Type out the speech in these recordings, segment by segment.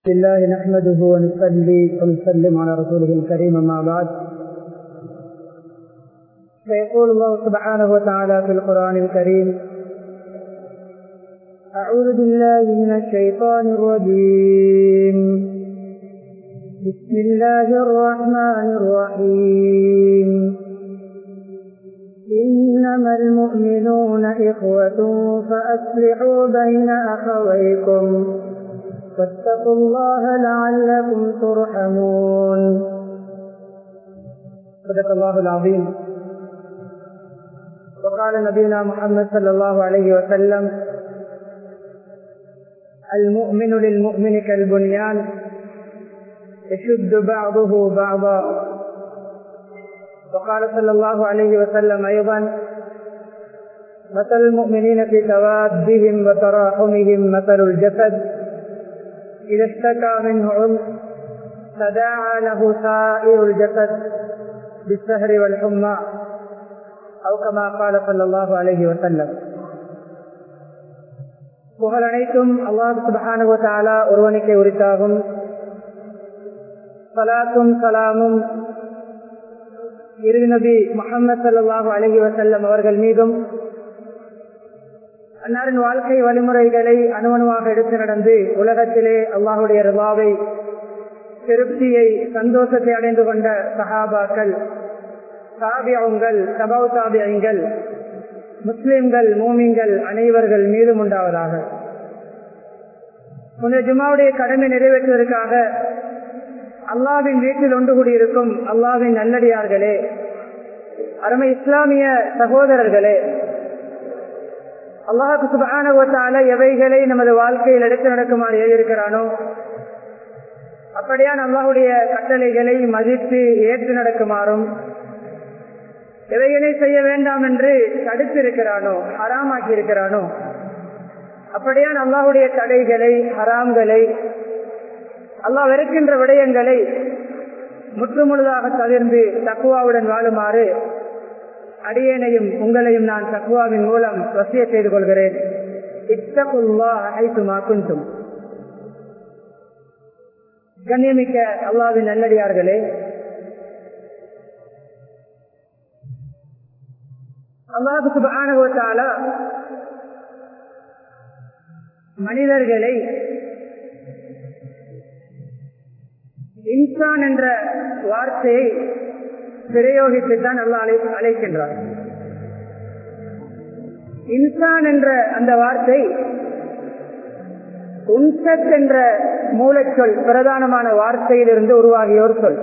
الله نحمده ونصلي ونسلم على رسوله الكريم أما بعد فيقول الله سبحانه وتعالى في القرآن الكريم أعوذ بالله من الشيطان الرجيم بسم الله الرحمن الرحيم إنما المؤمنون إخوة فأصلحوا بين أخويكم واتقوا الله لعلكم ترحمون صدق الله العظيم وقال نبينا محمد صلى الله عليه وسلم المؤمن للمؤمن كالبنيان يشد بعضه بعضا وقال صلى الله عليه وسلم أيضا مثل المؤمنين في توادهم وتراحمهم مثل الجسد إذا اشتكى منه عضو تداعى له سائر الجسد بالسهر والحمى أو كما قال صلى الله عليه وسلم புகழ் அனைத்தும் அல்லாஹ் சுபஹானுவத்தாலா ஒருவனுக்கே உரித்தாகும் சலாத்தும் சலாமும் இறுதி நபி முகமது சல்லாஹூ அலஹி வசல்லம் அவர்கள் மீதும் அன்னாரின் வாழ்க்கை வழிமுறைகளை அணுவணுவாக எடுத்து நடந்து உலகத்திலே அல்லாஹுடைய ரிவாவை திருப்தியை சந்தோஷத்தை அடைந்து கொண்ட சஹாபாக்கள் சாபியங்கள் சபவ் சாபியங்கள் முஸ்லிம்கள் மூமிங்கள் அனைவர்கள் மீதும் உண்டாவதாக புனித ஜுமாவுடைய கடமை நிறைவேற்றுவதற்காக அல்லாவின் வீட்டில் ஒன்று கூடியிருக்கும் அல்லாவின் நல்லடியார்களே அருமை இஸ்லாமிய சகோதரர்களே அல்லாஹு சுபானுவத்தால எவைகளை நமது வாழ்க்கையில் எடுத்து நடக்குமாறு எழுதியிருக்கிறானோ அப்படியான் அல்லாஹுடைய கட்டளைகளை மதித்து ஏற்று நடக்குமாறும் எவைகளை செய்ய வேண்டாம் என்று தடுத்திருக்கிறானோ ஹராமாக்கி இருக்கிறானோ அப்படியான் அல்லாஹுடைய தடைகளை ஹராம்களை அல்லாஹ் வெறுக்கின்ற விடயங்களை முற்றுமுழுதாக தவிர்ந்து தக்குவாவுடன் வாழுமாறு அடியேனையும் உங்களையும் நான் தக்குவாவின் மூலம் வசிய செய்து கொள்கிறேன் இத்தகுல்லா அனைத்துமா குந்தும் கண்ணியமிக்க அல்லாவின் நல்லடியார்களே அல்லாஹு சுபானுவத்தால மனிதர்களை இன்சான் என்ற வார்த்தையை பிரயோகித்துத்தான் அல்லா அழை அழைக்கின்றார் இன்சான் என்ற அந்த வார்த்தை உன்சத் என்ற மூலச்சொல் பிரதானமான வார்த்தையிலிருந்து உருவாகிய ஒரு சொல்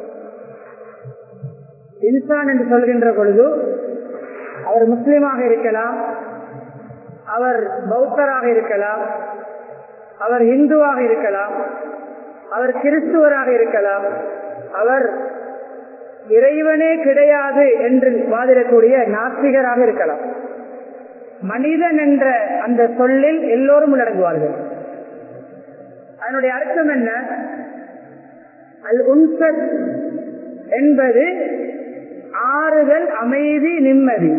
இன்சான் என்று சொல்கின்ற பொழுது அவர் முஸ்லிமாக இருக்கலாம் அவர் பௌத்தராக இருக்கலாம் அவர் இந்துவாக இருக்கலாம் அவர் கிறிஸ்துவராக இருக்கலாம் அவர் இறைவனே கிடையாது என்று வாதிடக்கூடிய நாஸ்திகராக இருக்கலாம் மனிதன் என்ற அந்த சொல்லில் எல்லோரும் உள்ளடங்குவார்கள் அதனுடைய அர்த்தம் என்ன அல் உன்சத் என்பது ஆறுதல் அமைதி நிம்மதி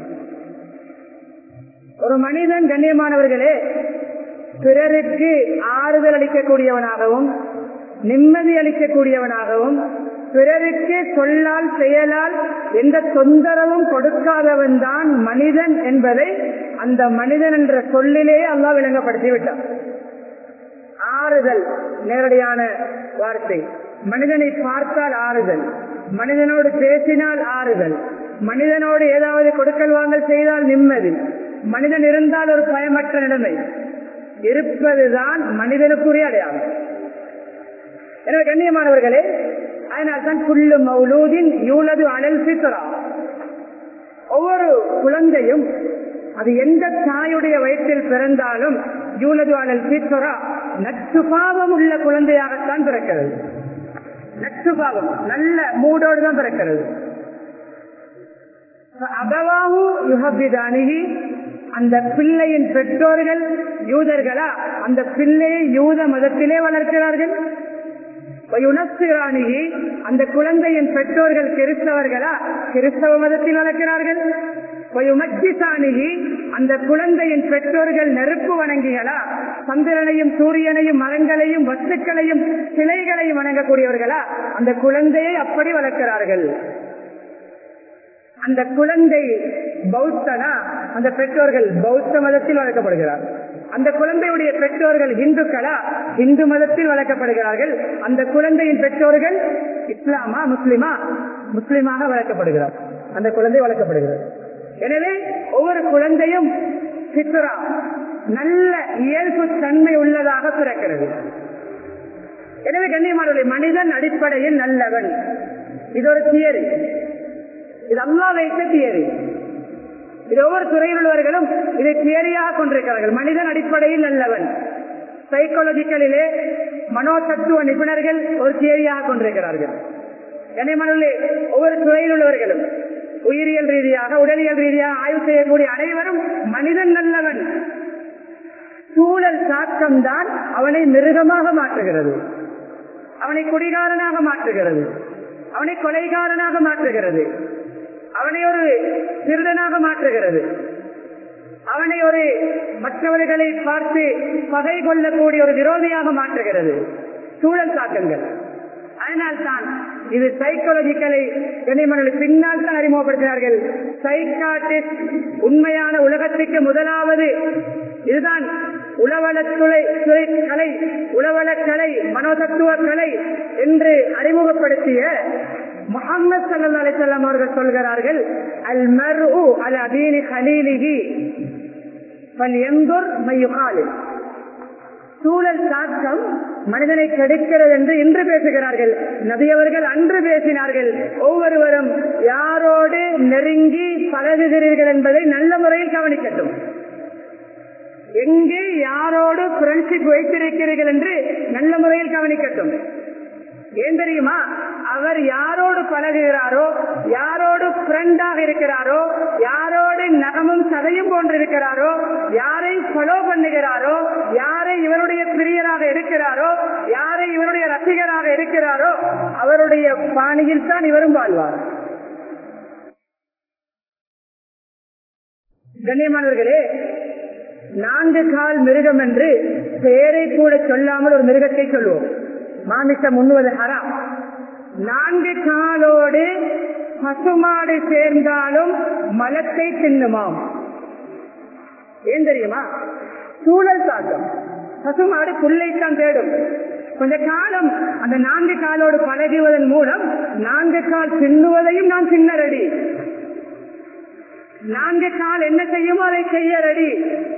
ஒரு மனிதன் கண்ணியமானவர்களே பிறருக்கு ஆறுதல் அளிக்கக்கூடியவனாகவும் நிம்மதி அளிக்கக்கூடியவனாகவும் பிறருக்கு சொல்லால் செயலால் எந்த தொந்தரவும் கொடுக்காதவன் தான் மனிதன் என்பதை அந்த மனிதன் என்ற சொல்லிலே அல்லா விளங்கப்படுத்தி விட்டான் ஆறுதல் நேரடியான வார்த்தை மனிதனை பார்த்தால் ஆறுதல் மனிதனோடு பேசினால் ஆறுதல் மனிதனோடு ஏதாவது கொடுக்கல் வாங்கல் செய்தால் நிம்மதி மனிதன் இருந்தால் ஒரு பயமற்ற நிலைமை இருப்பதுதான் மனிதனுக்குரிய அடையாளம் எனவே கண்ணியமானவர்களே அதனால் தான் புல்லு மௌலூதின் யூலது அனல் சித்தரா ஒவ்வொரு குழந்தையும் அது எந்த தாயுடைய வயிற்றில் பிறந்தாலும் யூலது அனல் சித்தரா நச்சுபாவம் உள்ள குழந்தையாகத்தான் பிறக்கிறது நச்சுபாவம் நல்ல மூடோடு தான் பிறக்கிறது அபவாஹு யுஹபிதானிகி அந்த பிள்ளையின் பெற்றோர்கள் யூதர்களா அந்த பிள்ளையை யூத மதத்திலே வளர்க்கிறார்கள் யுனஸ்திராணிகி அந்த குழந்தையின் பெற்றோர்கள் கிறிஸ்தவர்களா கிறிஸ்தவ மதத்தில் வளர்க்கிறார்கள் வயுமஜிசானிகி அந்த குழந்தையின் பெற்றோர்கள் நெருப்பு வணங்கிகளா சந்திரனையும் சூரியனையும் மரங்களையும் வஸ்துக்களையும் சிலைகளையும் வணங்கக்கூடியவர்களா அந்த குழந்தையை அப்படி வளர்க்கிறார்கள் அந்த குழந்தை பௌத்தனா அந்த பெற்றோர்கள் பௌத்த மதத்தில் வளர்க்கப்படுகிறார் அந்த குழந்தையுடைய பெற்றோர்கள் இந்துக்களா இந்து மதத்தில் வளர்க்கப்படுகிறார்கள் அந்த குழந்தையின் பெற்றோர்கள் இஸ்லாமா முஸ்லிமா முஸ்லிமாக வளர்க்கப்படுகிறார் அந்த குழந்தை வளர்க்கப்படுகிறது எனவே ஒவ்வொரு குழந்தையும் சித்ரா நல்ல இயல்பு தன்மை உள்ளதாக பிறக்கிறது எனவே கண்ணியமானவர்களே மனிதன் அடிப்படையில் நல்லவன் இது ஒரு தியரி இது அல்லா வைத்த தியரி இது ஒவ்வொரு துறையில் உள்ளவர்களும் இதை தியரியாக கொண்டிருக்கிறார்கள் மனிதன் அடிப்படையில் நல்லவன் சைக்காலஜிக்கலிலே மனோ தத்துவ நிபுணர்கள் ஒரு தியரியாக கொண்டிருக்கிறார்கள் கண்ணியமானவர்களே ஒவ்வொரு துறையில் உள்ளவர்களும் உயிரியல் ரீதியாக உடலியல் ரீதியாக ஆய்வு செய்யக்கூடிய அனைவரும் மனிதன் நல்லவன் சூழல் தாக்கம் தான் அவனை மிருகமாக மாற்றுகிறது அவனை குடிகாரனாக மாற்றுகிறது அவனை கொலைகாரனாக மாற்றுகிறது அவனை ஒரு திருடனாக மாற்றுகிறது அவனை ஒரு மற்றவர்களை பார்த்து பகை கொள்ளக்கூடிய ஒரு விரோதியாக மாற்றுகிறது சூழல் தாக்கங்கள் அதனால் தான் இது சைக்காலஜிக்கலை கனிமணல் பின்னால் தான் அறிமுகப்படுத்தினார்கள் சைக்காட்டிஸ்ட் உண்மையான உலகத்துக்கு முதலாவது இதுதான் உளவளத்துறை துறை கலை உளவளக்கலை மனோதத்துவ கலை என்று அறிமுகப்படுத்திய முகமது சல்லா அலிசல்லாம் அவர்கள் சொல்கிறார்கள் அல் மரு அல் அதீனி கலீலிகி பல் எந்தூர் மையுகாலில் சூழல் தாக்கம் மனிதனை கெடுக்கிறது என்று இன்று பேசுகிறார்கள் நபியவர்கள் அன்று பேசினார்கள் ஒவ்வொருவரும் யாரோடு நெருங்கி பழகுகிறீர்கள் என்பதை நல்ல முறையில் கவனிக்கட்டும் எங்கே யாரோடு ஃப்ரெண்ட்ஷிப் வைத்திருக்கிறீர்கள் என்று நல்ல முறையில் கவனிக்கட்டும் ஏன் தெரியுமா அவர் யாரோடு பழகுகிறாரோ யாரோடு ஃப்ரெண்டாக இருக்கிறாரோ யாரோடு நகமும் சதையும் போன்றிருக்கிறாரோ யாரை ஃபாலோ பண்ணுகிறாரோ யாரை இவருடைய பிரியராக இருக்கிறாரோ யாரை இவருடைய ரசிகராக இருக்கிறாரோ அவருடைய பாணியில் தான் இவரும் வாழ்வார் கண்ணியமானவர்களே நான்கு கால் மிருகம் என்று பெயரை கூட சொல்லாமல் ஒரு மிருகத்தை சொல்லுவோம் மாமிசம் உண்ணுவது ஹராம் நான்கு காலோடு பசுமாடு சேர்ந்தாலும் மலத்தை தின்னுமாம் ஏன் தெரியுமா சூழல் தாக்கம் பசுமாடு புல்லைத்தான் தேடும் கொஞ்ச காலம் அந்த நான்கு காலோடு பழகுவதன் மூலம் நான்கு கால் தின்னுவதையும் நான் தின்ன ரெடி நான்கு கால் என்ன செய்யுமோ அதை செய்ய ரெடி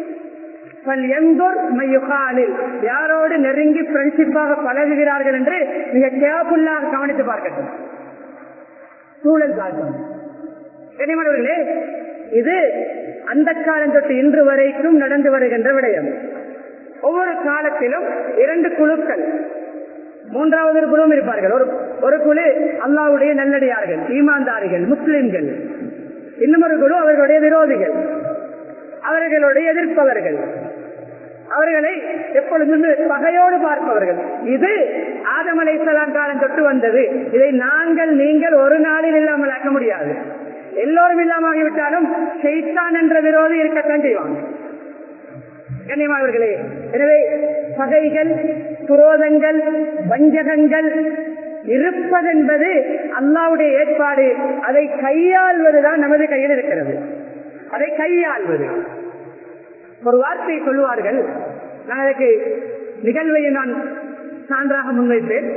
யாரோடு நெருங்கி ஃப்ரெண்ட்ஷிப்பாக பழகுகிறார்கள் என்று மிக கேர்ஃபுல்லாக கவனித்து பார்க்கட்டும் சூழல் தாக்கம் கனிமணவர்களே இது அந்த காலம் தொட்டு இன்று வரைக்கும் நடந்து வருகின்ற விடயம் ஒவ்வொரு காலத்திலும் இரண்டு குழுக்கள் மூன்றாவது ஒரு குழுவும் இருப்பார்கள் ஒரு ஒரு குழு அல்லாவுடைய நல்லடியார்கள் ஈமான்தாரிகள் முஸ்லிம்கள் இன்னும் ஒரு குழு அவர்களுடைய விரோதிகள் அவர்களுடைய எதிர்ப்பவர்கள் அவர்களை எப்பொழுதும் பகையோடு பார்ப்பவர்கள் இது ஆதமலை காலம் தொட்டு வந்தது இதை நாங்கள் நீங்கள் ஒரு நாளில் இல்லாமல் ஆக்க முடியாது எல்லோரும் இல்லாமகிவிட்டாலும் செய்தான் என்ற விரோதி இருக்கத்தான் செய்வாங்க கண்ணியமானவர்களே எனவே பகைகள் குரோதங்கள் வஞ்சகங்கள் இருப்பதென்பது அல்லாவுடைய ஏற்பாடு அதை கையாள்வதுதான் நமது கையில் இருக்கிறது அதை கையாள்வது ஒரு வார்த்தையை சொல்லுவார்கள் நான் அதற்கு நிகழ்வை நான் சான்றாக முன்வைப்பேன்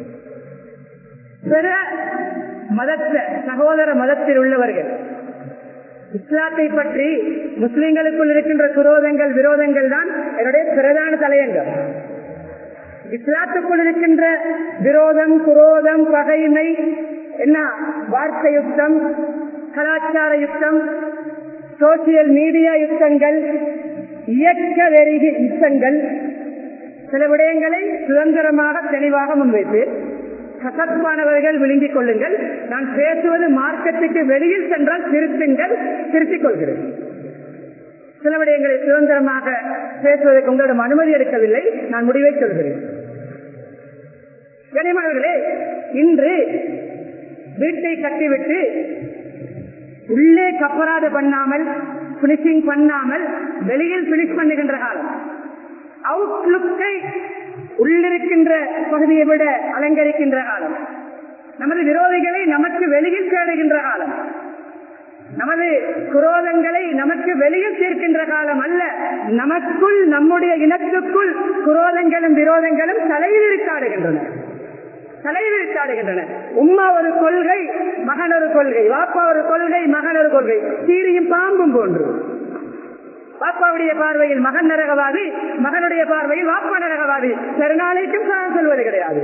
பிற மதத்த சகோதர மதத்தில் உள்ளவர்கள் இஸ்லாத்தை பற்றி முஸ்லிம்களுக்குள் இருக்கின்ற குரோதங்கள் விரோதங்கள் தான் என்னுடைய பிரதான தலையங்கம் இஸ்லாத்துக்குள் இருக்கின்ற விரோதம் குரோதம் பகைமை என்ன வார்த்தை யுத்தம் கலாச்சார யுத்தம் சோசியல் மீடியா யுத்தங்கள் இயக்க வெறிகி யுத்தங்கள் சில விடயங்களை சுதந்திரமாக தெளிவாக முன்வைத்து கசப்பானவர்கள் விழுங்கிக் கொள்ளுங்கள் நான் பேசுவது மார்க்கத்துக்கு வெளியில் சென்றால் திருத்துங்கள் திருத்திக் கொள்கிறேன் சில விடயங்களை சுதந்திரமாக பேசுவதற்கு உங்களிடம் அனுமதி எடுக்கவில்லை நான் முடிவை சொல்கிறேன் கனிமர்களே இன்று வீட்டை கட்டிவிட்டு உள்ளே கப்பராது பண்ணாமல் பினிஷிங் பண்ணாமல் வெளியில் பினிஷ் பண்ணுகின்ற காலம் அவுட்லுக்கை உள்ளிருக்கின்ற பகுதியை விட அலங்கரிக்கின்ற காலம் நமது விரோதிகளை நமக்கு வெளியில் தேடுகின்ற காலம் நமது குரோதங்களை நமக்கு வெளியில் தீர்க்கின்ற காலம் அல்ல நமக்குள் நம்முடைய இனத்துக்குள் குரோதங்களும் விரோதங்களும் தலைவிரித்தாடுகின்றன தலைவிரித்தாடுகின்றன உம்மா ஒரு கொள்கை மகன் ஒரு கொள்கை வாப்பா ஒரு கொள்கை மகன் ஒரு கொள்கை சீரியும் பாம்பும் போன்று பாப்பாவுடைய பார்வையில் மகன் நரகவாதி மகனுடைய பார்வையில் வாப்பா நரகவாதி பெருநாளைக்கும் நான் சொல்வது கிடையாது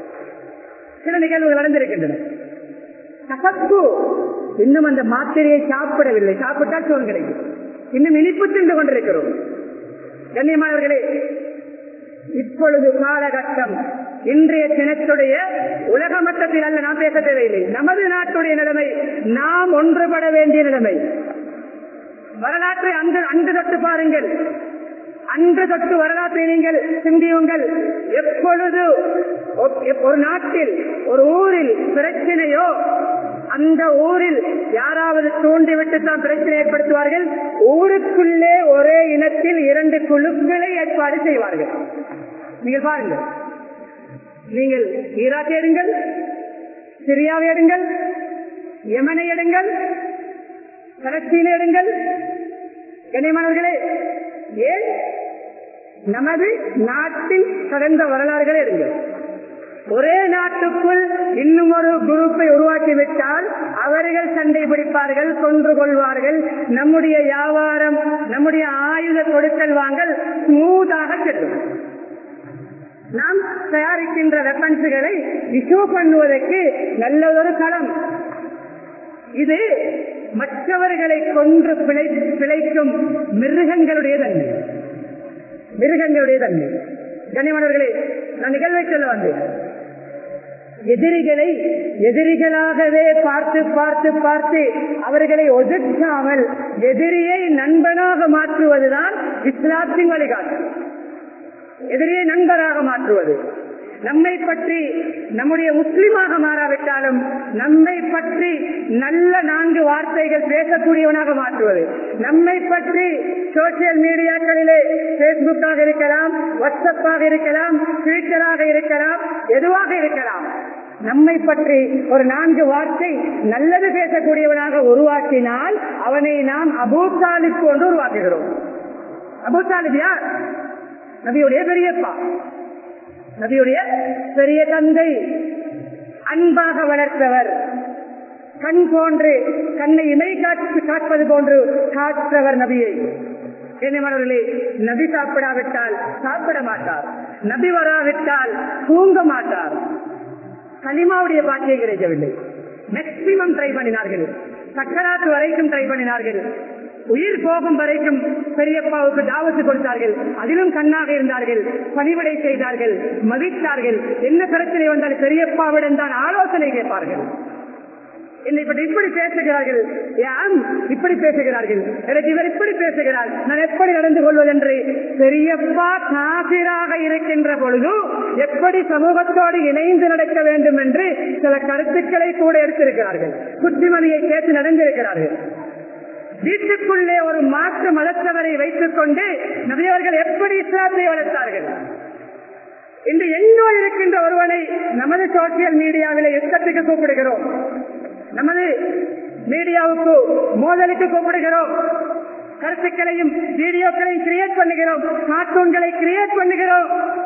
சில நிகழ்வுகள் நடந்திருக்கின்றன கசப்பு இன்னும் அந்த மாத்திரையை சாப்பிடவில்லை சாப்பிட்டால் சோறு கிடைக்கும் இன்னும் இனிப்பு தின்று கொண்டிருக்கிறோம் கண்ணியமானவர்களே இப்பொழுது காலகட்டம் இன்றைய தினத்துடைய உலக மட்டத்தில் அல்ல நாம் பேச தேவையில்லை நமது நாட்டுடைய நிலைமை நாம் ஒன்றுபட வேண்டிய நிலைமை வரலாற்றை அன்று அன்று தொட்டு பாருங்கள் அன்று தொட்டு வரலாற்றை நீங்கள் சிந்தியுங்கள் எப்பொழுது ஒரு நாட்டில் ஒரு ஊரில் பிரச்சனையோ அந்த ஊரில் யாராவது தூண்டிவிட்டு தான் பிரச்சனை ஏற்படுத்துவார்கள் ஊருக்குள்ளே ஒரே இனத்தில் இரண்டு குழுக்களை ஏற்பாடு செய்வார்கள் நீங்கள் பாருங்கள் நீங்கள் ஈராக் எடுங்கள் சிரியாவை எடுங்கள் யமனை எடுங்கள் பலஸ்தீனை எடுங்கள் கண்ணியமானவர்களே ஏன் நமது நாட்டின் கடந்த வரலாறுகளை எடுங்கள் ஒரே நாட்டுக்குள் இன்னும் ஒரு குரூப்பை உருவாக்கிவிட்டால் அவர்கள் சண்டை பிடிப்பார்கள் கொன்று கொள்வார்கள் நம்முடைய வியாபாரம் நம்முடைய ஆயுத கொடுக்கல் வாங்கல் ஸ்மூதாக செல்லும் நாம் தயாரிக்கின்ற வெப்பன்ஸுகளை இஷ்யூ பண்ணுவதற்கு நல்லதொரு களம் இது மற்றவர்களை கொன்று பிழை பிழைக்கும் மிருகங்களுடைய தன்மை மிருகங்களுடைய தன்மை கனிமணர்களே நான் நிகழ்வை சொல்ல வந்தேன் எதிரிகளை எதிரிகளாகவே பார்த்து பார்த்து பார்த்து அவர்களை ஒதுக்காமல் எதிரியை நண்பனாக மாற்றுவதுதான் இஸ்லாத்தின் வழிகாட்டு எதிரியை நண்பராக மாற்றுவது நம்மை பற்றி நம்முடைய முஸ்லிமாக மாறாவிட்டாலும் நம்மை பற்றி நல்ல நான்கு வார்த்தைகள் பேசக்கூடியவனாக மாற்றுவது நம்மை பற்றி சோசியல் மீடியாக்களிலே பேஸ்புக்காக இருக்கலாம் வாட்ஸ்அப்பாக இருக்கலாம் ட்விட்டராக இருக்கலாம் எதுவாக இருக்கலாம் நம்மை பற்றி ஒரு நான்கு வார்த்தை நல்லது பேசக்கூடியவனாக உருவாக்கினால் அவனை நாம் அபூத்தாலிப் கொண்டு உருவாக்குகிறோம் அபூத்தாலிப் யார் நபியுடைய பெரியப்பா நபியுடைய பெரிய தந்தை அன்பாக வளர்த்தவர் கண் போன்று கண்ணை இமை காற்று காட்பது போன்று காற்றவர் நபியை என்னவர்களே நபி சாப்பிடாவிட்டால் சாப்பிட மாட்டார் நபி வராவிட்டால் தூங்க மாட்டார் கலிமாவுடைய பாக்கியை கிடைக்கவில்லை மேக்சிமம் ட்ரை பண்ணினார்கள் சக்கராத்து வரைக்கும் ட்ரை பண்ணினார்கள் உயிர் போகும் வரைக்கும் பெரியப்பாவுக்கு தாவத்து கொடுத்தார்கள் அதிலும் கண்ணாக இருந்தார்கள் பணிவிடை செய்தார்கள் மதித்தார்கள் என்ன பிரச்சனை வந்தால் பெரியப்பாவிடம் தான் ஆலோசனை கேட்பார்கள் என்னை பற்றி இப்படி பேசுகிறார்கள் ஏன் இப்படி பேசுகிறார்கள் எனக்கு இவர் இப்படி பேசுகிறார் நான் எப்படி நடந்து கொள்வதென்று பெரியப்பா காசிராக இருக்கின்ற பொழுது எப்படி சமூகத்தோடு இணைந்து நடக்க வேண்டும் என்று சில கருத்துக்களை கூட எடுத்திருக்கிறார்கள் குட்டிமணியை கேட்டு நடந்திருக்கிறார்கள் வீட்டுக்குள்ளே ஒரு மாற்று மதத்தவரை வைத்துக் கொண்டு நபியவர்கள் எப்படி இஸ்லாத்தை வளர்த்தார்கள் இன்று எங்கோ இருக்கின்ற ஒருவனை நமது சோசியல் மீடியாவில் யுத்தத்துக்கு கூப்பிடுகிறோம் நமது மீடியாவுக்கு மோதலுக்கு கூப்பிடுகிறோம் கருத்துக்களையும் வீடியோக்களையும் கிரியேட் பண்ணுகிறோம் கார்ட்டூன்களை கிரியேட் பண்ணுகிறோம்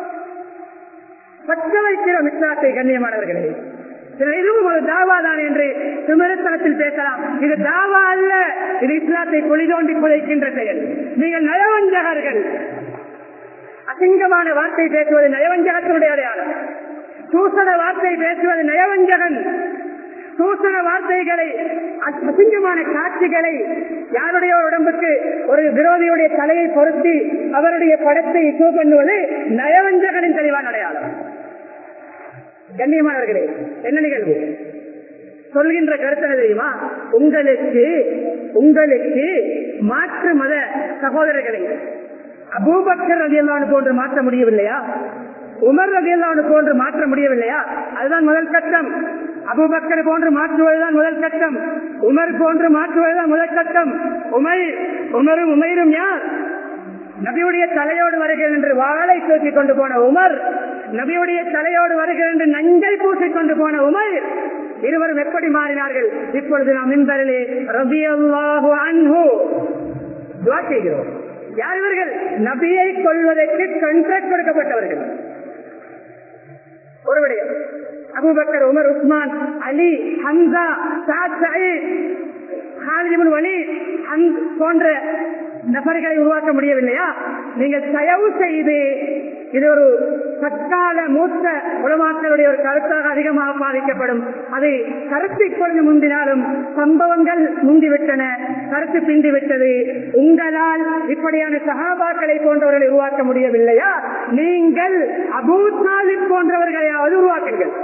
பற்ற வைக்கிறோம் இஸ்லாத்தை கண்ணியமானவர்களே இதுவும் ஒரு தாவா தான் என்று விமர்சனத்தில் பேசலாம் இது தாவா அல்ல இது இஸ்லாத்தை பொலிதோண்டி புதைக்கின்ற செயல் நீங்கள் நயவஞ்சகர்கள் அசிங்கமான வார்த்தை பேசுவது நயவஞ்சகத்தினுடைய அடையாளம் சூசன வார்த்தை பேசுவது நயவஞ்சகன் சூசன வார்த்தைகளை அசிங்கமான காட்சிகளை யாருடைய உடம்புக்கு ஒரு விரோதியுடைய தலையை பொருத்தி அவருடைய படத்தை இசோ பண்ணுவது நயவஞ்சகனின் தெளிவான அடையாளம் கண்ணியமானவர்களே என்ன நிகழ்வு சொல்கின்ற கருத்து தெரியுமா உங்களுக்கு உங்களுக்கு மாற்று மத சகோதரர்களை அபூபக்கர் ரதியல்லானு போன்று மாற்ற முடியவில்லையா உமர் ரதியல்லானு போன்று மாற்ற முடியவில்லையா அதுதான் முதல் கட்டம் அபுபக்கர் போன்று மாற்றுவதுதான் முதல் கட்டம் உமர் போன்று மாற்றுவதுதான் முதல் கட்டம் உமை உமரும் உமைரும் யார் நபியுடைய தலையோடு வருகிறேன் என்று வாளை தூக்கி கொண்டு போன உமர் நபியுடைய தலையோடு வருகிறேன் என்று நஞ்சை பூசிக் கொண்டு போன உமர் இருவரும் எப்படி மாறினார்கள் இப்பொழுது நாம் மின்பரிலே ரபி அல்லாஹு அன்ஹு துவா செய்கிறோம் யார் இவர்கள் நபியை கொள்வதற்கு கண்ட்ராக்ட் கொடுக்கப்பட்டவர்கள் ஒரு விடயம் Abu Bakr Umar Usman Ali Hamza Saad Saeed ஹாலிபின் வலி போன்ற நபர்களை உருவாக்க முடியவில்லையா நீங்கள் தயவு செய்து இது ஒரு தற்கால மூத்த உலமாக்களுடைய ஒரு கருத்தாக அதிகமாக பாதிக்கப்படும் அதை கருத்து இப்பொழுது முந்தினாலும் சம்பவங்கள் முந்திவிட்டன கருத்து பிந்திவிட்டது உங்களால் இப்படியான சகாபாக்களை போன்றவர்களை உருவாக்க முடியவில்லையா நீங்கள் அபூசாலி போன்றவர்களையாவது உருவாக்குங்கள்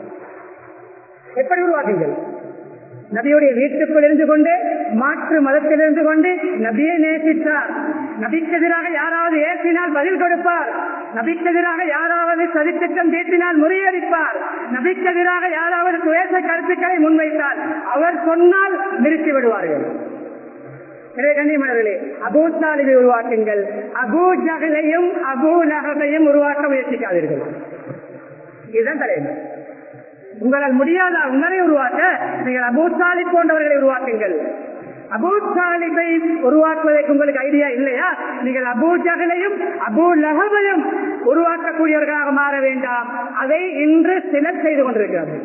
எப்படி உருவாக்குங்கள் நபியுடைய வீட்டுக்குள் இருந்து கொண்டு மாற்று மதத்தில் இருந்து கொண்டு நபியை நேசித்தார் நபிக்கு எதிராக யாராவது ஏற்றினால் பதில் கொடுப்பார் நபிக்கு எதிராக யாராவது சதித்திட்டம் தீட்டினால் முறியடிப்பார் நபிக்கு எதிராக யாராவது துவேச கருத்துக்களை முன்வைத்தார் அவர் சொன்னால் நிறுத்தி விடுவார்கள் கண்ணியமர்களே அபூ தாலிபை உருவாக்குங்கள் அபூ ஜகலையும் அபூ நகமையும் உருவாக்க முயற்சிக்காதீர்கள் இதுதான் தலைவர் உங்களால் முடியாத உங்களை உருவாக்க நீங்கள் அபூசாலி போன்றவர்களை உருவாக்குங்கள் அபூசாலிபை உருவாக்குவதற்கு உங்களுக்கு ஐடியா இல்லையா நீங்கள் அபூ ஜகலையும் அபூ லகவையும் உருவாக்கக்கூடியவர்களாக மாற வேண்டாம் அதை இன்று சிலர் செய்து கொண்டிருக்கிறார்கள்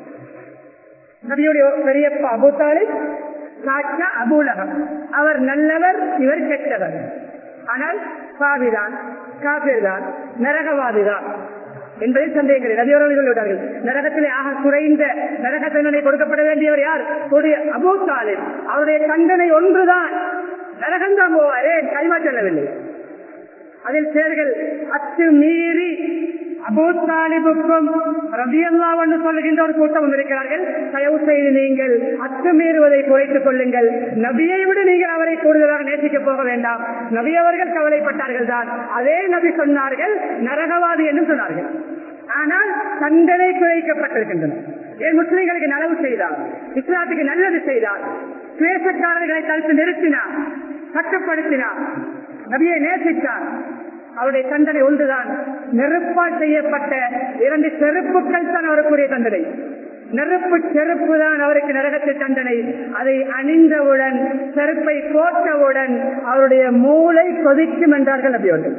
நபியுடைய பெரியப்பா அபூ தாலிப் சாட்சா அபூலகம் அவர் நல்லவர் இவர் கெட்டவர் ஆனால் பாவிதான் காபிர்தான் நரகவாதிதான் என்பதில் சந்தேகங்கள் நபியவர்கள் சொல்லிவிட்டார்கள் நரகத்திலே ஆக குறைந்த நரக தண்டனை கொடுக்கப்பட வேண்டியவர் யார் அபூ தாலிப் அவருடைய தண்டனை ஒன்றுதான் நரகம்தான் போவாரே கைமா செல்லவில்லை அதில் சேர்கள் அத்து மீறி அபூ தாலிபுக்கும் ரபியல்லாவன்னு சொல்லுகின்ற ஒரு கூட்டம் வந்திருக்கிறார்கள் தயவு செய்து நீங்கள் அத்துமீறுவதை குறைத்துக் கொள்ளுங்கள் நபியை விட நீங்கள் அவரை கூடுதலாக நேசிக்க போக வேண்டாம் நபி அவர்கள் கவலைப்பட்டார்கள் தான் அதே நபி சொன்னார்கள் நரகவாதி என்று சொன்னார்கள் ஆனால் தண்டனை குறைக்கப்பட்டிருக்கின்றன ஏன் முஸ்லிம்களுக்கு நலவு செய்தார் இஸ்லாத்துக்கு நல்லது செய்தார் சுவேசக்காரர்களை தடுத்து நிறுத்தினார் கட்டுப்படுத்தினார் நபியை நேசித்தார் அவருடைய தண்டனை ஒன்றுதான் நெருப்பால் செய்யப்பட்ட இரண்டு செருப்புகள் தான் அவருக்குரிய தண்டனை நெருப்பு செருப்பு தான் அவருக்கு நரகத்து தண்டனை அதை அணிந்தவுடன் செருப்பை போட்டவுடன் அவருடைய மூளை கொதிக்கும் என்றார்கள் நபி அவர்கள்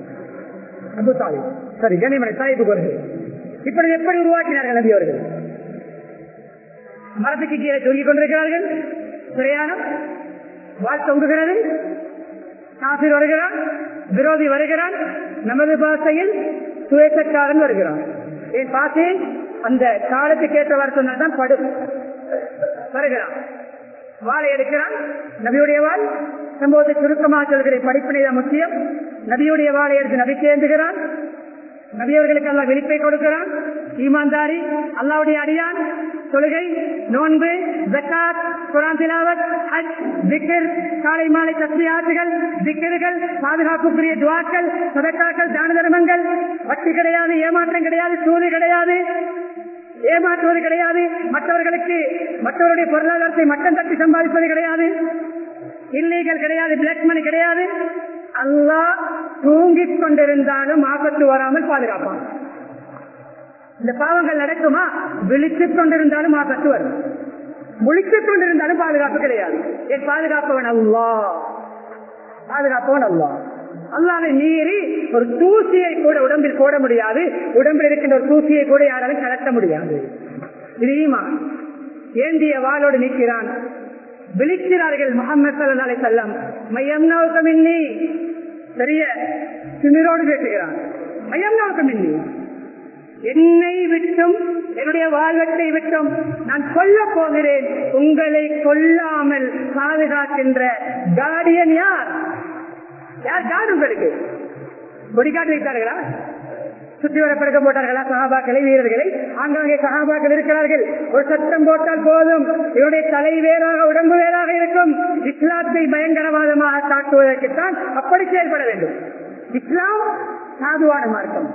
சரி கனிமனை சாய்ப்பு வருகிறது இப்படி எப்படி உருவாக்கினார்கள் நபி அவர்கள் மரத்துக்கு கீழே தூங்கிக் கொண்டிருக்கிறார்கள் பிரயாணம் வாழ் தொங்குகிறது காசிர் வருகிறான் விரோதி வருகிறான் நமது பாஷையில் சுவேசக்காரன் வருகிறான் என் பாஷையில் அந்த காலத்துக்கு ஏற்றவாறு சொன்னதான் படு வருகிறான் வாழை எடுக்கிறான் நபியுடைய வாழ் சம்பவத்தை சுருக்கமாக சொல்கிறேன் படிப்பினை தான் முக்கியம் நபியுடைய வாழை எடுத்து நபி சேர்ந்துகிறான் நபியவர்களுக்கு அல்லா விழிப்பை கொடுக்கிறான் ஈமான்தாரி அல்லாவுடைய அடியான் தொழுகை நோன்பு ஜக்காத் குரான் திலாவத் ஹஜ் திக்கர் காலை மாலை தஸ்மியாத்துகள் திக்கர்கள் பாதுகாப்புக்குரிய துவாக்கள் சதக்காக்கள் தான தர்மங்கள் வட்டி கிடையாது ஏமாற்றம் கிடையாது சூது கிடையாது ஏமாற்றுவது கிடையாது மற்றவர்களுக்கு மற்றவருடைய பொருளாதாரத்தை மட்டம் தட்டி சம்பாதிப்பது கிடையாது இல்லீகல் கிடையாது பிளாக் மணி கிடையாது அல்லா தூங்கிக் கொண்டிருந்தாலும் ஆபத்து வராமல் பாதுகாப்பான் இந்த பாவங்கள் நடக்குமா விழித்துக் கொண்டிருந்தாலும் ஆபத்து வரும் முழித்துக் கொண்டிருந்தாலும் பாதுகாப்பு கிடையாது என் பாதுகாப்பவன் அல்லா பாதுகாப்பவன் அல்லா அல்லாவை மீறி ஒரு தூசியை கூட உடம்பில் போட முடியாது உடம்பில் இருக்கின்ற ஒரு தூசியை கூட யாராலும் கலட்ட முடியாது இது ஈமான் ஏந்திய வாளோடு நிற்கிறான் விழிக்கிறார்கள் முகமது சல்லா செல்லம் மையம் நோக்கமின்னி பெரிய திமிரோடு பேசுகிறான் மையம் நோக்கமின்னி என்னை விட்டும் என்னுடைய வாழ்வத்தை விட்டும் நான் கொல்ல போகிறேன் உங்களை கொல்லாமல் பாதுகாக்கின்ற கார்டியன் யார் யார் காடு உங்களுக்கு கொடிக்காட்டு வைத்தார்களா சுற்றி வரப்படுக்க போட்டார்களா சகாபாக்களை வீரர்களை ஆங்காங்கே சகாபாக்கள் இருக்கிறார்கள் ஒரு சட்டம் போட்டால் போதும் இவருடைய தலை வேறாக உடம்பு வேறாக இருக்கும் இஸ்லாத்தை பயங்கரவாதமாக தாக்குவதற்குத்தான் அப்படி செயல்பட வேண்டும் இஸ்லாம் சாதுவான மார்க்கம்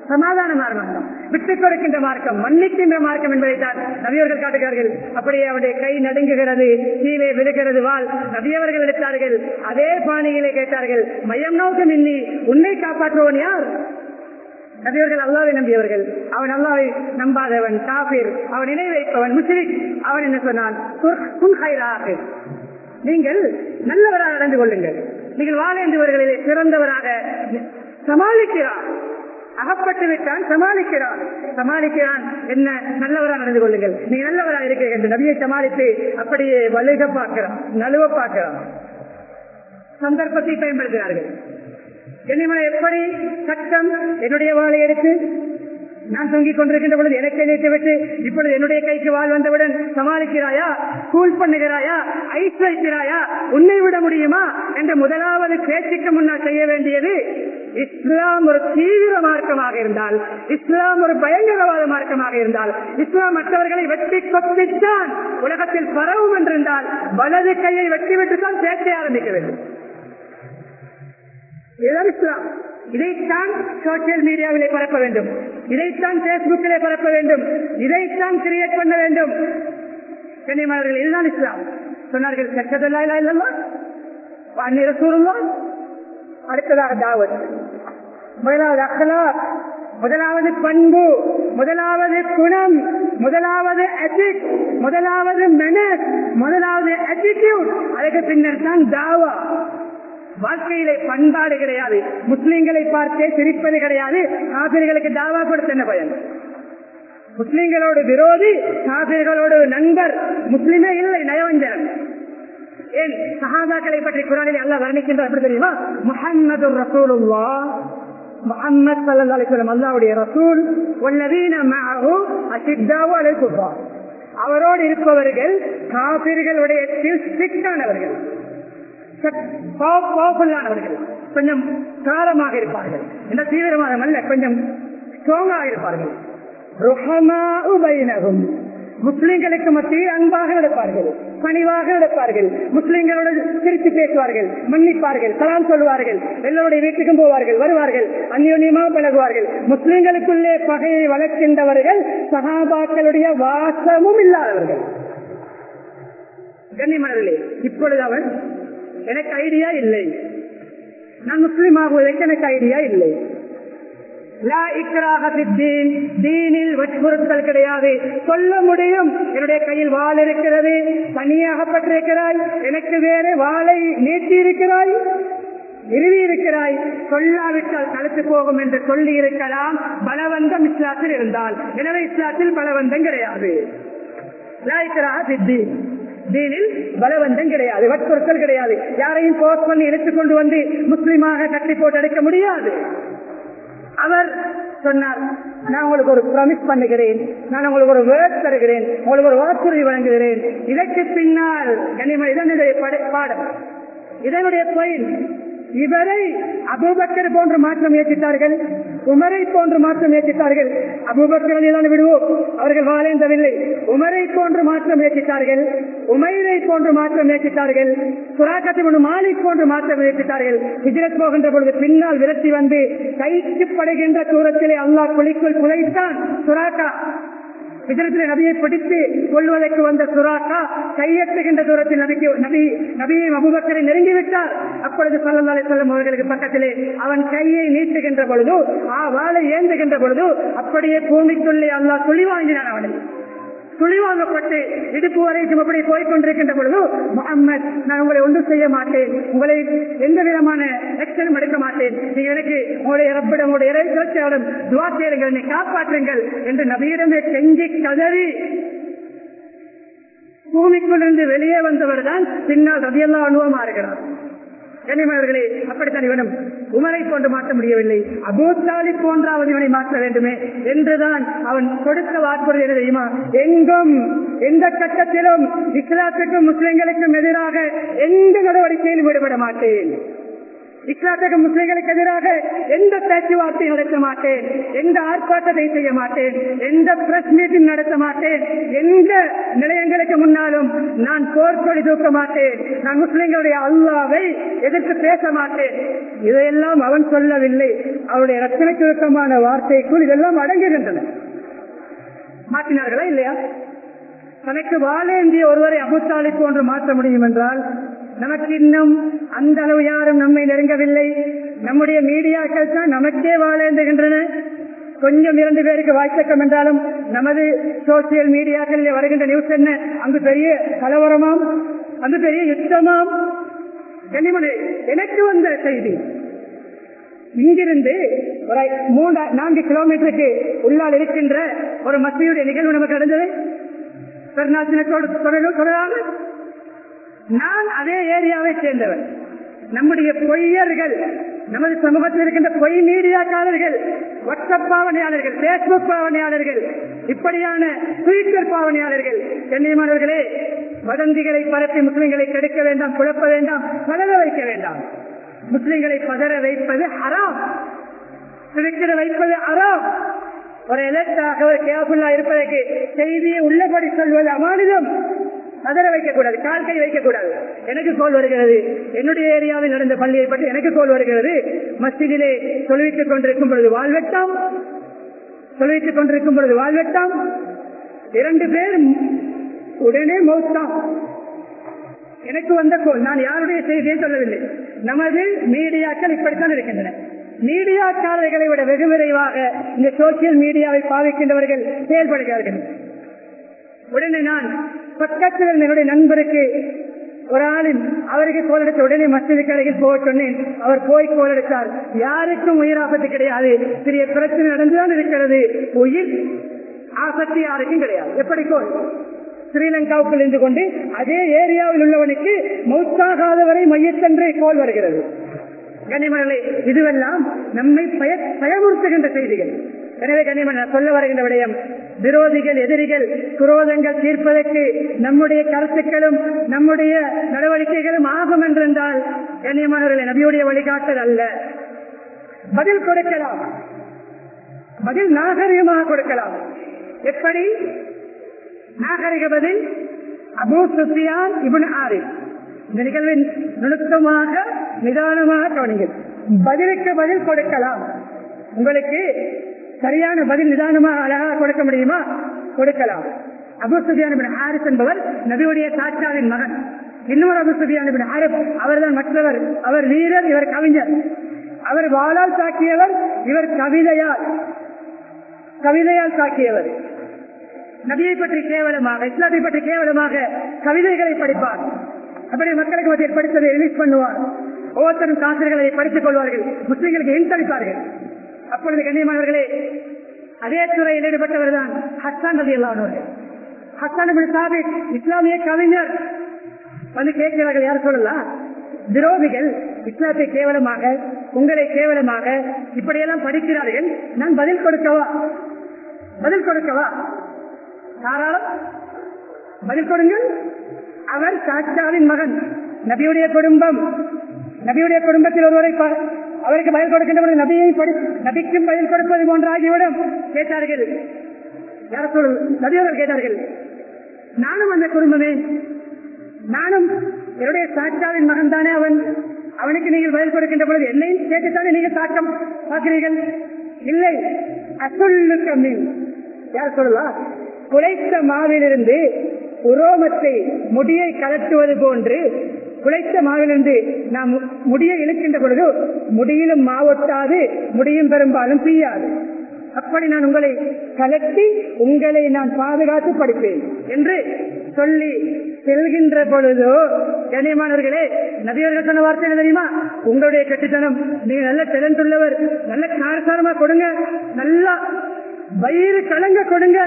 சமாதான மார்க்கம் விட்டுக் கொடுக்கின்ற மார்க்கம் மன்னிக்கின்ற மார்க்கம் என்பதைத்தான் நபியவர்கள் காட்டுகிறார்கள் அப்படியே அவருடைய கை நடுங்குகிறது கீழே விழுகிறது வாள் நபியவர்கள் எடுத்தார்கள் அதே பாணியிலே கேட்டார்கள் மையம் நோக்கம் இன்னி உன்னை காப்பாற்றுவன் யார் நபியவர்கள் அல்லாவை நம்பியவர்கள் அவன் அல்லாவை நம்பாதவன் காபீர் அவன் இணை வைப்பவன் முஸ்லிக் அவன் என்ன சொன்னான் குன் ஹைராக நீங்கள் நல்லவராக நடந்து கொள்ளுங்கள் நீங்கள் வாழேந்துவர்களிலே சிறந்தவராக சமாளிக்கிறார் அகப்பட்டு விட்டான் சமாளிக்கிறான் சமாளிக்கிறான் என்ன நல்லவராக நடந்து கொள்ளுங்கள் நீங்க நல்லவராக இருக்கிறீர்கள் என்று நபியை சமாளித்து அப்படியே வலுக பார்க்கிறான் நழுவ பார்க்கிறான் சந்தர்ப்பத்தை பயன்படுத்தினார்கள் என்னை எப்படி சட்டம் என்னுடைய வாழை எடுத்து நான் தொங்கிக் கொண்டிருக்கின்ற பொழுது எனக்கு நினைத்து விட்டு இப்பொழுது என்னுடைய கைக்கு வாழ் வந்தவுடன் சமாளிக்கிறாயா கூல் பண்ணுகிறாயா ஐஸ் வைக்கிறாயா உன்னை விட முடியுமா என்ற முதலாவது பேச்சுக்கு முன்னால் செய்ய வேண்டியது இஸ்லாம் ஒரு தீவிர மார்க்கமாக இருந்தால் இஸ்லாம் ஒரு பயங்கரவாத மார்க்கமாக இருந்தால் இஸ்லாம் மற்றவர்களை வெட்டி கொத்தித்தான் உலகத்தில் பரவும் என்றிருந்தால் வலது கையை வெட்டி விட்டுத்தான் பேச்சை ஆரம்பிக்க வேண்டும் இதுதான் இஸ்லாம் இதைத்தான் சோசியல் மீடியாவிலே பரப்ப வேண்டும் இதைத்தான் பேஸ்புக்கிலே பரப்ப வேண்டும் இதைத்தான் கிரியேட் பண்ண வேண்டும் கண்ணியமானவர்கள் இதுதான் இஸ்லாம் சொன்னார்கள் சட்டதல்லா இல்லல்லா அந்நிற சூழலா அடுத்ததாக தாவத் முதலாவது அக்கலா முதலாவது பண்பு முதலாவது குணம் முதலாவது எத்திக் முதலாவது மெனஸ் முதலாவது attitude அதுக்கு பின்னர் தான் தாவா வாழ்க்கையிலே பண்பாடு கிடையாது முஸ்லிம்களை பார்த்தே சிரிப்பது கிடையாது காபிர்களுக்கு தாவா கொடுத்த என்ன பயன் முஸ்லிம்களோடு விரோதி காபிர்களோடு நண்பர் முஸ்லிமே இல்லை நயவஞ்சன் ஏன் சஹாபாக்களை பற்றி குரானில் அல்ல வர்ணிக்கின்ற எப்படி தெரியுமா முஹம்மது ரசூலுல்லா முஹம்மது சல்லல்லாஹு அலைஹி வஸல்லம் அல்லாஹ்வுடைய ரசூல் வல்லதீன மஅஹு அஷித்தாவு அலைல் குஃபார் அவரோடு இருப்பவர்கள் காபிர்களுடைய ஸ்ட்ரிக்டானவர்கள் பவர்ஃபுல்லானவர்கள் கொஞ்சம் காலமாக இருப்பார்கள் என்ன தீவிரமாக அல்ல கொஞ்சம் ஸ்ட்ராங்காக இருப்பார்கள் முஸ்லிம்களுக்கு மத்தியில் அன்பாக நடப்பார்கள் பணிவாக நடப்பார்கள் முஸ்லிம்களோடு சிரித்து பேசுவார்கள் மன்னிப்பார்கள் கலாம் சொல்வார்கள் எல்லோருடைய வீட்டுக்கும் போவார்கள் வருவார்கள் அந்யோன்யமாக பழகுவார்கள் முஸ்லிம்களுக்குள்ளே பகையை வளர்க்கின்றவர்கள் சகாபாக்களுடைய வாசமும் இல்லாதவர்கள் கண்ணிமணர்களே இப்பொழுது அவர் எனக்கு ஐடியா இல்லை நான் முஸ்லீம் ஆகுவதற்கு எனக்கு ஐடியா இல்லை தீனில் வற்புறுத்தல் கிடையாது சொல்ல முடியும் என்னுடைய கையில் வாள் இருக்கிறது தனியாகப்பட்டிருக்கிறாய் எனக்கு வேறு வாளை நீட்டி இருக்கிறாய் நிறுவி இருக்கிறாய் சொல்லாவிட்டால் கலத்து போகும் என்று சொல்லி இருக்கலாம் பலவந்தம் இஸ்லாத்தில் இருந்தால் எனவே இஸ்லாத்தில் பலவந்தம் கிடையாது தீனில் பலவந்தம் கிடையாது வற்புறுத்தல் கிடையாது யாரையும் போஸ்ட் பண்ணி எடுத்துக் கொண்டு வந்து முஸ்லீமாக கட்டி போட்டு எடுக்க முடியாது அவர் சொன்னார் நான் உங்களுக்கு ஒரு ப்ராமிஸ் பண்ணுகிறேன் நான் உங்களுக்கு ஒரு வேர்ட் தருகிறேன் உங்களுக்கு ஒரு வாக்குறுதி வழங்குகிறேன் இதற்கு பின்னால் கனிம இதனுடைய பாடம் இதனுடைய கோயில் இவரை அபுபக்கர் போன்று மாற்ற முயற்சித்தார்கள் உமரை போன்று மாற்ற முயற்சித்தார்கள் அபுபக்கரை தான் விடுவோம் அவர்கள் வாழேந்தவில்லை உமரை போன்று மாற்ற முயற்சித்தார்கள் உமைரை போன்று மாற்ற முயற்சித்தார்கள் சுராக்கத்தை மாலிக் போன்று மாற்ற முயற்சித்தார்கள் ஹிஜரத் போகின்ற பொழுது பின்னால் விரட்டி வந்து கைக்கு படுகின்ற தூரத்திலே அல்லாஹ் குழிக்குள் புதைத்தான் சுராக்கா ஹிஜரத்திலே நபியை பிடித்து கொள்வதற்கு வந்த சுராக்கா கையெட்டுகின்ற தூரத்தில் நபிக்கு நபி நபியை அபுபக்கரை நெருங்கிவிட்டார் அப்பொழுது சல்லல்லாஹு செல்லும் அவர்களுக்கு பக்கத்திலே அவன் கையை நீட்டுகின்ற பொழுது ஆ வாழை ஏந்துகின்ற பொழுது அப்படியே பூமிக்குள்ளே அல்லாஹ் துளி வாங்கினான் அவனை துளிவாங்கப்பட்டு இடுப்பு வரைக்கும் அப்படி போய்கொண்டிருக்கின்ற பொழுது முகம்மது நான் உங்களை ஒன்றும் செய்ய மாட்டேன் உங்களை எந்த விதமான எக்ஷனும் எடுக்க மாட்டேன் நீங்க எனக்கு உங்களுடைய ரப்பிடம் உங்களுடைய இறை சுழற்சியாளர் துவா செய்யுங்கள் என்னை காப்பாற்றுங்கள் என்று நபியிடமே செஞ்சு கதறி பூமிக்குள்ளிருந்து வெளியே வந்தவர் தான் பின்னால் ரதியெல்லாம் அனுபவமாறுகிறார் கனிமவர்களே அப்படித்தான் இவனும் உமரை போன்று மாற்ற முடியவில்லை அபூத்தாலி போன்றாவது இவனை மாற்ற வேண்டுமே என்றுதான் அவன் கொடுத்த வாக்குறுதி என்ன தெரியுமா எங்கும் எந்த கட்டத்திலும் இஸ்லாத்துக்கும் முஸ்லிம்களுக்கும் எதிராக எந்த நடவடிக்கையிலும் ஈடுபட மாட்டேன் இஸ்லாத்தக முஸ்லிம்களுக்கு எதிராக எந்த பேச்சுவார்த்தை நடத்த மாட்டேன் எந்த ஆர்ப்பாட்டத்தை செய்ய மாட்டேன் எந்த பிரஸ் மீட்டிங் நடத்த மாட்டேன் எந்த நிலையங்களுக்கு முன்னாலும் நான் போர்க்கொடி தூக்க மாட்டேன் நான் முஸ்லிம்களுடைய அல்லாவை எதிர்த்து பேச மாட்டேன் இதையெல்லாம் அவன் சொல்லவில்லை அவருடைய ரத்தன சுருக்கமான வார்த்தைக்குள் இதெல்லாம் அடங்குகின்றன மாற்றினார்களா இல்லையா தனக்கு வாழேந்திய ஒருவரை அபுத்தாலி போன்று மாற்ற முடியும் என்றால் நமக்கு இன்னும் அந்த அளவு யாரும் நம்மை நெருங்கவில்லை நம்முடைய மீடியாக்கள் தான் நமக்கே வாழேந்துகின்றன கொஞ்சம் இரண்டு பேருக்கு வாய்த்தக்கம் என்றாலும் நமது சோசியல் மீடியாக்களில் வருகின்ற நியூஸ் என்ன அங்கு பெரிய கலவரமாம் அங்கு பெரிய யுத்தமாம் கனிமணி எனக்கு வந்த செய்தி இங்கிருந்து ஒரு மூன்று நான்கு கிலோமீட்டருக்கு உள்ளால் இருக்கின்ற ஒரு மத்தியுடைய நிகழ்வு நமக்கு நடந்தது பெருநாள் தினத்தோடு தொடராக நான் அதே ஏரியாவை சேர்ந்தவன் நம்முடைய பொய்யர்கள் நமது சமூகத்தில் இருக்கின்ற பொய் மீடியாக்காரர்கள் வாட்ஸ்அப் பாவனையாளர்கள் பேஸ்புக் பாவனையாளர்கள் இப்படியான ட்விட்டர் பாவனையாளர்கள் கண்ணியமானவர்களே வதந்திகளை பரப்பி முஸ்லிம்களை கெடுக்க வேண்டாம் குழப்ப வேண்டாம் பதற வைக்க வேண்டாம் முஸ்லிம்களை பதற வைப்பது அறாம் திடுக்கிட வைப்பது அறாம் ஒரு எலக்டாக ஒரு கேபுல்லா இருப்பதற்கு செய்தியை உள்ளபடி சொல்வது அமானிதம் நகர வைக்கக்கூடாது கால் கை வைக்கக்கூடாது எனக்கு கோல் வருகிறது என்னுடைய ஏரியாவில் நடந்த பள்ளியை பற்றி எனக்கு கோல் வருகிறது மஸ்ஜிதிலே தொழுவித்துக் கொண்டிருக்கும் பொழுது வாழ்வெட்டாம் தொழுவித்துக் கொண்டிருக்கும் பொழுது வாழ்வெட்டாம் இரண்டு பேர் உடனே மௌத்தாம் எனக்கு வந்த கோல் நான் யாருடைய செய்தியை சொல்லவில்லை நமது மீடியாக்கள் இப்படித்தான் இருக்கின்றன மீடியாக்காரர்களை விட வெகு விரைவாக இந்த சோசியல் மீடியாவை பாவிக்கின்றவர்கள் செயல்படுகிறார்கள் உடனே நான் பக்கத்தில் என்னுடைய நண்பருக்கு ஒரு ஆளின் அவருக்கு கோல் எடுத்த உடனே மசிதுக்கு அருகில் போக சொன்னேன் அவர் போய் கோல் எடுத்தார் யாருக்கும் உயிர் ஆபத்து கிடையாது சிறிய பிரச்சனை நடந்துதான் இருக்கிறது உயிர் ஆபத்து யாருக்கும் கிடையாது எப்படி கோல் ஸ்ரீலங்காவுக்குள் இருந்து கொண்டு அதே ஏரியாவில் உள்ளவனுக்கு மௌத்தாகாதவரை மையத்தென்று கோல் வருகிறது கனிமணி இதுவெல்லாம் நம்மை பய பயமுறுத்துகின்ற செய்திகள் எனவே கனிமன் சொல்ல வருகின்ற விடயம் விரோதிகள் எதிரிகள் குரோதங்கள் தீர்ப்பதற்கு நம்முடைய கருத்துக்களும் நம்முடைய நடவடிக்கைகளும் ஆகும் என்றால் கண்ணியமானவர்களை நபியுடைய வழிகாட்டல் அல்ல பதில் கொடுக்கலாம் பதில் நாகரிகமாக கொடுக்கலாம் எப்படி நாகரிக பதில் அபூ சுஃபியான் இபுன் ஆரி இந்த நிகழ்வின் நுணுக்கமாக நிதானமாக கவனிங்கள் பதிலுக்கு பதில் கொடுக்கலாம் உங்களுக்கு சரியான பதில் நிதானமாக அழகாக கொடுக்க முடியுமா கொடுக்கலாம் அபு சுபியான் ஹாரிஸ் என்பவர் நபியுடைய சாட்சாவின் மகன் இன்னொரு அபு சுபியான் ஹாரிப் அவர்தான் மற்றவர் அவர் வீரர் இவர் கவிஞர் அவர் வாளால் தாக்கியவர் இவர் கவிதையால் கவிதையால் தாக்கியவர் நபியை பற்றி கேவலமாக இஸ்லாத்தை பற்றி கேவலமாக கவிதைகளை படிப்பார் அப்படி மக்களுக்கு மத்தியில் படித்ததை ரிலீஸ் பண்ணுவார் ஒவ்வொருத்தரும் காசிர்களை படித்துக் கொள்வார்கள் முஸ்லிம்களுக்கு இன்சளிப்பார்கள் அப்பொழுது கண்ணியமானவர்களே அதே துறையில் ஈடுபட்டவர் தான் ஹஸ்தான் ரதி அல்லானவர்கள் ஹஸ்தான் சாபித் இஸ்லாமிய கவிஞர் வந்து கேட்கிறார்கள் யார் சொல்லலாம் விரோதிகள் இஸ்லாத்தை கேவலமாக உங்களை கேவலமாக இப்படியெல்லாம் படிக்கிறார்கள் நான் பதில் கொடுக்கவா பதில் கொடுக்கவா தாராளம் பதில் கொடுங்கள் அவர் சாட்சாவின் மகன் நபியுடைய குடும்பம் நபியுடைய குடும்பத்தில் ஒருவரை அவருக்கு பதில் கொடுக்கின்ற நபியை நபிக்கும் பதில் கொடுப்பது போன்ற ஆகியவிடம் கேட்டார்கள் யார சொல் நபியவர்கள் கேட்டார்கள் நானும் அந்த குடும்பமே நானும் என்னுடைய சாட்சாவின் மகன் தானே அவன் அவனுக்கு நீங்கள் பதில் கொடுக்கின்ற பொழுது என்னையும் கேட்டுத்தானே நீங்கள் தாக்கம் பார்க்கிறீர்கள் இல்லை அசொல்லுக்க மீன் யார் சொல்லலா குலைத்த மாவிலிருந்து உரோமத்தை முடியை கலட்டுவது போன்று குலைத்த மாவிலிருந்து நாம் முடியை இழுக்கின்ற பொழுது முடியிலும் மாவொட்டாது முடியும் பெரும்பாலும் பிய்யாது அப்படி நான் உங்களை கலட்டி உங்களை நான் பாதுகாத்து படிப்பேன் என்று சொல்லி செல்கின்ற பொழுதோ கண்ணியமானவர்களே நபியர்கள் சொன்ன வார்த்தை என்ன தெரியுமா உங்களுடைய கட்டித்தனம் நீங்க நல்ல டெலண்ட் உள்ளவர் நல்ல காரசாரமா கொடுங்க நல்லா வயிறு கலங்க கொடுங்க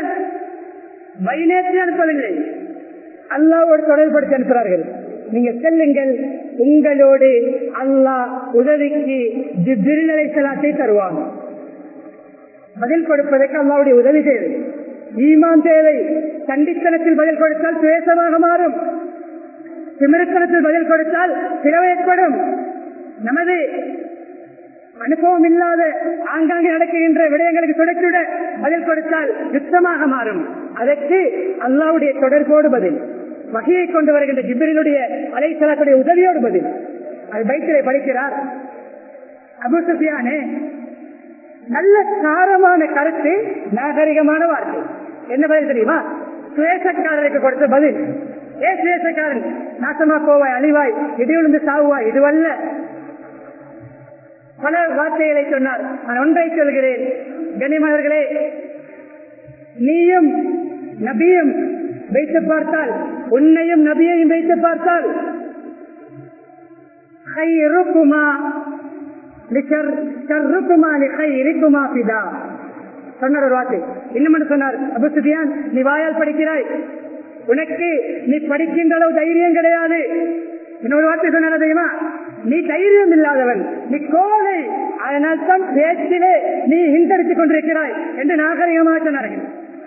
வைநேற்றி அனுப்பவில்லை அல்லாவோடு தொடர்படுத்தி அனுப்புகிறார்கள் நீங்க செல்லுங்கள் உங்களோடு அல்லாஹ் உதவிக்கு ஜிபிரிலை செலாத்தை தருவாங்க பதில் கொடுப்பதற்கு அல்லாவுடைய உதவி தேவை ஈமான் தேவை கண்டித்தனத்தில் பதில் கொடுத்தால் சுவேசமாக மாறும் திமிரத்தனத்தில் பதில் கொடுத்தால் பிளவு ஏற்படும் நமது அனுபவம் இல்லாத ஆங்காங்கே நடக்கின்ற விடயங்களுக்கு தொடர்ச்சுட பதில் கொடுத்தால் யுத்தமாக மாறும் அதற்கு அல்லாவுடைய தொடர்போடு பதில் வகையை கொண்டு வருகின்ற ஜிபிரிலுடைய அலைசலத்துடைய உதவியோடு பதில் அது பைத்திலே படிக்கிறார் அபு சுஃபியானே நல்ல சாரமான கருத்து நாகரிகமான வார்த்தை என்ன பதில் தெரியுமா சுயேசக்காரருக்கு கொடுத்த பதில் ஏ சுயேசக்காரன் நாசமா போவாய் அழிவாய் இடி விழுந்து சாவுவாய் இதுவல்ல பல வார்த்தைகளை சொன்னார் நான் ஒன்றை சொல்கிறேன் கனிமவர்களே நீயும் நபியும் வைத்து பார்த்தால் உன்னையும் நபியையும் வைத்து பார்த்தால் خيركما لشر شركما لخيركما فدا சொன்னார் ஒரு வார்த்தை இன்னும் சொன்னார் அபு சுஃபியான் நீ வாயால் படிக்கிறாய் உனக்கு நீ படிக்கின்ற அளவு தைரியம் கிடையாது இன்னொரு வார்த்தை சொன்னார் தெரியுமா நீ தைரியம் இல்லாதவன் நீ கோலை அதனால் தான் பேச்சிலே நீ ஹிந்தடித்துக் கொண்டிருக்கிறாய் என்று நாகரிகமாக சொன்னார்கள்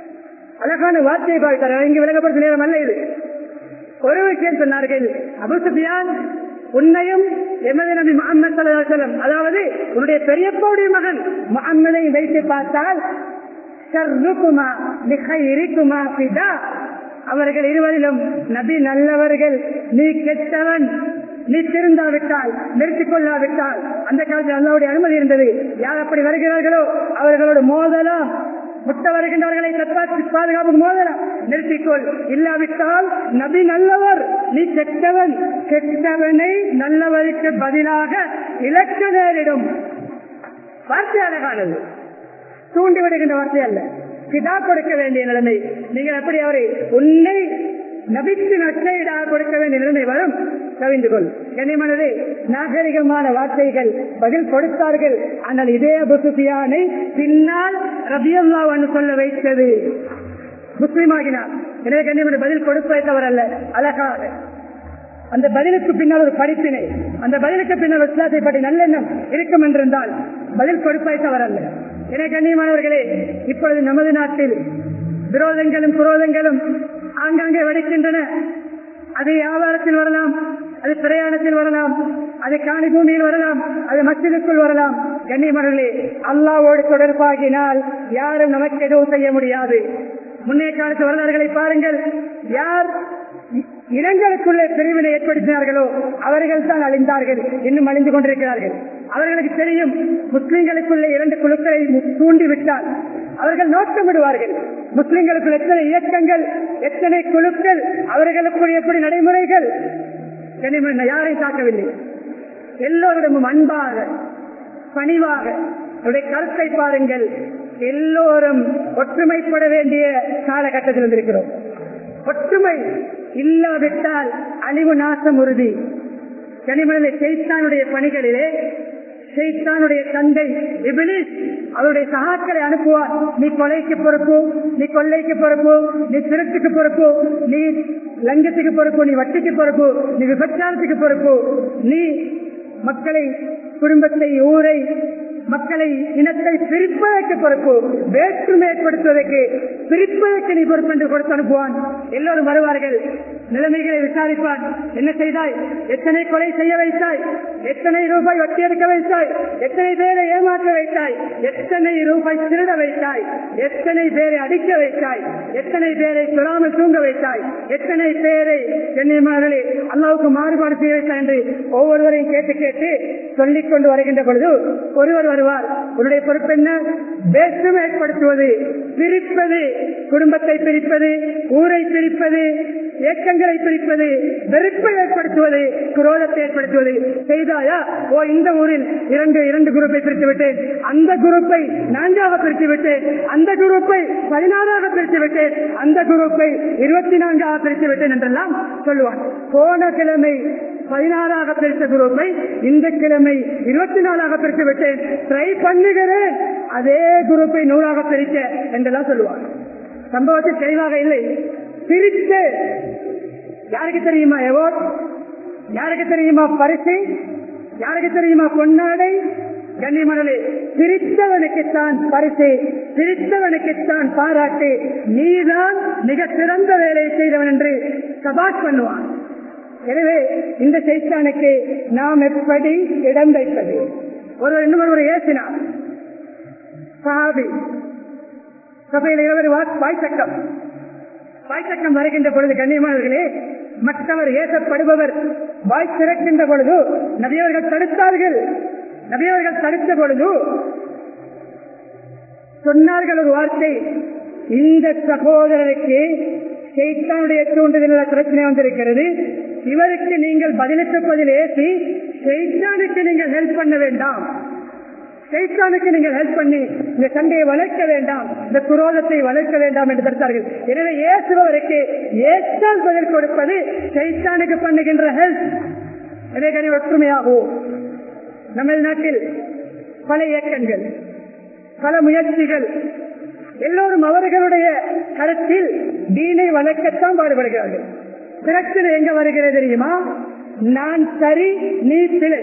அழகான வார்த்தையை பாவித்தார் இங்கு விளங்கப்படுத்த நேரம் அல்ல இது ஒரு விஷயம் சொன்னார்கள் அபு சுஃபியான் உன்னையும் எமது நபி முகமது செல்லம் அதாவது உன்னுடைய பெரியப்பாவுடைய மகன் முகம்மதை வைத்து பார்த்தால் ஷர்ருக்குமா லிஹைரிக்குமா ஃபிதா அவர்கள் இருவரிலும் நபி நல்லவர்கள் நீ கெட்டவன் நீ திருந்தாவிட்டால் நிறுத்திக் கொள்ளாவிட்டால் அந்த காலத்தில் அல்லாவுடைய அனுமதி இருந்தது யார் அப்படி வருகிறார்களோ அவர்களோடு மோதலாம் முட்ட வருகின்றவர்களை தற்காத்து பாதுகாப்புக்கு மோதலாம் நிறுத்திக்கொள் இல்லாவிட்டால் நபி நல்லவர் நீ கெட்டவன் கெட்டவனை நல்லவருக்கு பதிலாக இலக்க நேரிடும் வார்த்தை அழகானது தூண்டி விடுகின்ற வார்த்தை அல்ல பிதா கொடுக்க வேண்டிய நிலைமை நீங்கள் எப்படி அவரை உன்னை நபிக்கு நற்செய்டாக கொடுக்க வேண்டிய நிலைமை வரும் கவிந்து கொள் கனிமனது நாகரிகமான வார்த்தைகள் பதில் கொடுத்தார்கள் ஆனால் இதே அபுசுஃபியானை பின்னால் ரபியல்லாவன் சொல்ல வைத்தது முஸ்லீமாகினார் எனவே கண்ணியமான பதில் கொடுப்பதை தவறல்ல அழகாக அந்த பதிலுக்கு பின்னால் ஒரு படிப்பினை அந்த பதிலுக்கு பின்னால் இஸ்லாத்தை பற்றி நல்லெண்ணம் இருக்கும் என்றிருந்தால் பதில் கொடுப்பதை தவறல்ல எனவே கண்ணியமானவர்களே இப்பொழுது நமது நாட்டில் விரோதங்களும் புரோதங்களும் ஆங்காங்கே வடிக்கின்றன அது வியாபாரத்தில் வரலாம் அது பிரயாணத்தில் வரலாம் அது காணி பூமியில் வரலாம் அது மசிதுக்குள் வரலாம் கண்ணியமர்களே அல்லாவோடு தொடர்பாகினால் யாரும் நமக்கு எதுவும் செய்ய முடியாது முன்னே காலத்து வரலாறுகளை பாருங்கள் யார் இனங்களுக்குள்ளே பிரிவினை ஏற்படுத்தினார்களோ அவர்கள் தான் அழிந்தார்கள் இன்னும் அழிந்து கொண்டிருக்கிறார்கள் அவர்களுக்கு தெரியும் முஸ்லிம்களுக்குள்ளே இரண்டு குழுக்களை தூண்டிவிட்டால் அவர்கள் நோக்கம் விடுவார்கள் முஸ்லிம்களுக்குள் எத்தனை இயக்கங்கள் எத்தனை குழுக்கள் அவர்களுக்குள் எப்படி நடைமுறைகள் யாரையும் தாக்கவில்லை எல்லோரிடமும் அன்பாக பணிவாக அவருடைய கருத்தை பாருங்கள் எல்லோரும் ஒற்றுமைப்பட வேண்டிய காலகட்டத்தில் இருந்திருக்கிறோம் ஒற்றுமை இல்லாவிட்டால் அழிவு நாசம் உறுதி கனிமலை செய்தானுடைய பணிகளிலே செய்தானுடைய தந்தை இபிலிஸ் அவருடைய சகாக்களை அனுப்புவார் நீ கொலைக்கு பொறுப்பு நீ கொள்ளைக்கு பொறுப்பு நீ திருட்டுக்கு பொறுப்பு நீ லஞ்சத்துக்கு பொறுப்பு நீ வட்டிக்கு பொறுப்பு நீ விபச்சாரத்துக்கு பொறுப்பு நீ மக்களை குடும்பத்தை ஊரை மக்களை இனத்தை பிரிப்பதற்கு பொறுப்பு வேற்றுமை ஏற்படுத்துவதற்கு பிரிப்பதற்கு நீ பொறுப்பு என்று கொடுத்து அனுப்புவான் எல்லோரும் வருவார்கள் நிலைமைகளை விசாரிப்பான் என்ன செய்தாய் எத்தனை கொலை செய்ய வைத்தாய் எத்தனை ரூபாய் வட்டி எடுக்க வைத்தாய் எத்தனை பேரை ஏமாற்ற வைத்தாய் எத்தனை ரூபாய் திருட வைத்தாய் எத்தனை பேரை அடிக்க வைத்தாய் எத்தனை பேரை சொல்லாமல் தூங்க வைத்தாய் எத்தனை பேரை கண்ணியமானே அல்லாவுக்கு மாறுபாடு செய்ய வைத்தாய் என்று ஒவ்வொருவரையும் கேட்டு கேட்டு சொல்லிக் கொண்டு வருகின்ற பொழுது ஒருவர் வருவார் உன்னுடைய பொறுப்பு என்ன வேற்றுமை ஏற்படுத்துவது பிரிப்பது குடும்பத்தை பிரிப்பது ஊரை பிரிப்பது இயக்கங்களை பிரிப்பது வெறுப்பை ஏற்படுத்துவது குரோதத்தை ஏற்படுத்துவது செய்தாயா ஓ இந்த ஊரில் இரண்டு இரண்டு குரூப்பை பிரித்து விட்டேன் அந்த குரூப்பை நான்காக பிரித்து விட்டேன் அந்த குரூப்பை பதினாறாக பிரித்து விட்டேன் அந்த குரூப்பை இருபத்தி நான்காக பிரித்து விட்டேன் என்றெல்லாம் சொல்லுவான் போன கிழமை பதினாறாக பிரித்த குரூப்பை இந்த கிழமை இருபத்தி நாலாக பிரித்து விட்டேன் ட்ரை பண்ணுகிறேன் அதே குரூப்பை நூறாக பிரிக்க என்றெல்லாம் சொல்லுவான் சம்பவத்தில் தெளிவாக இல்லை பிரித்து யாருக்கு தெரியுமா எவோர்ட் யாருக்கு தெரியுமா பரிசு யாருக்கு தெரியுமா பொன்னாடை கண்ணிமணலே பிரித்தவனுக்குத்தான் பரிசு பிரித்தவனுக்குத்தான் பாராட்டு நீதான் மிக சிறந்த வேலையை செய்தவன் என்று சபாஷ் பண்ணுவான் எனவே இந்த சைத்தானுக்கு நாம் எப்படி இடம் வைப்பது ஒருவர் இன்னும் ஒருவர் ஏசினார் சஹாபி சபையில் இருவர் வாய்ச்சக்கம் வாய்ச்சக்கம் வருகின்ற பொழுது கண்ணியமானவர்களே மற்றவர் ஏசப்படுபவர் வாய் திறக்கின்ற பொழுது நபியவர்கள் தடுத்தார்கள் நபியவர்கள் தடுத்த பொழுது சொன்னார்கள் ஒரு வார்த்தை இந்த சகோதரருக்கு செய்தானுடைய தூண்டுதல் பிரச்சனை வந்திருக்கிறது இவருக்கு நீங்கள் பதினெட்டு பதில் ஏசி செய்தானுக்கு நீங்கள் ஹெல்ப் பண்ண வேண்டாம் சைத்தானுக்கு நீங்கள் ஹெல்ப் பண்ணி இந்த சண்டையை வளர்க்க வேண்டாம் இந்த குரோதத்தை வளர்க்க வேண்டாம் என்று தடுத்தார்கள் எனவே இயேசுபவருக்கு ஏற்றால் பதில் கொடுப்பது சைத்தானுக்கு பண்ணுகின்ற ஹெல்ப் எனவே கனி ஒற்றுமையாகும் நம்ம நாட்டில் பல இயக்கங்கள் பல முயற்சிகள் எல்லோரும் அவர்களுடைய கருத்தில் தீனை வளர்க்கத்தான் பாடுபடுகிறார்கள் பிரச்சனை எங்க வருகிறது தெரியுமா நான் சரி நீ பிழை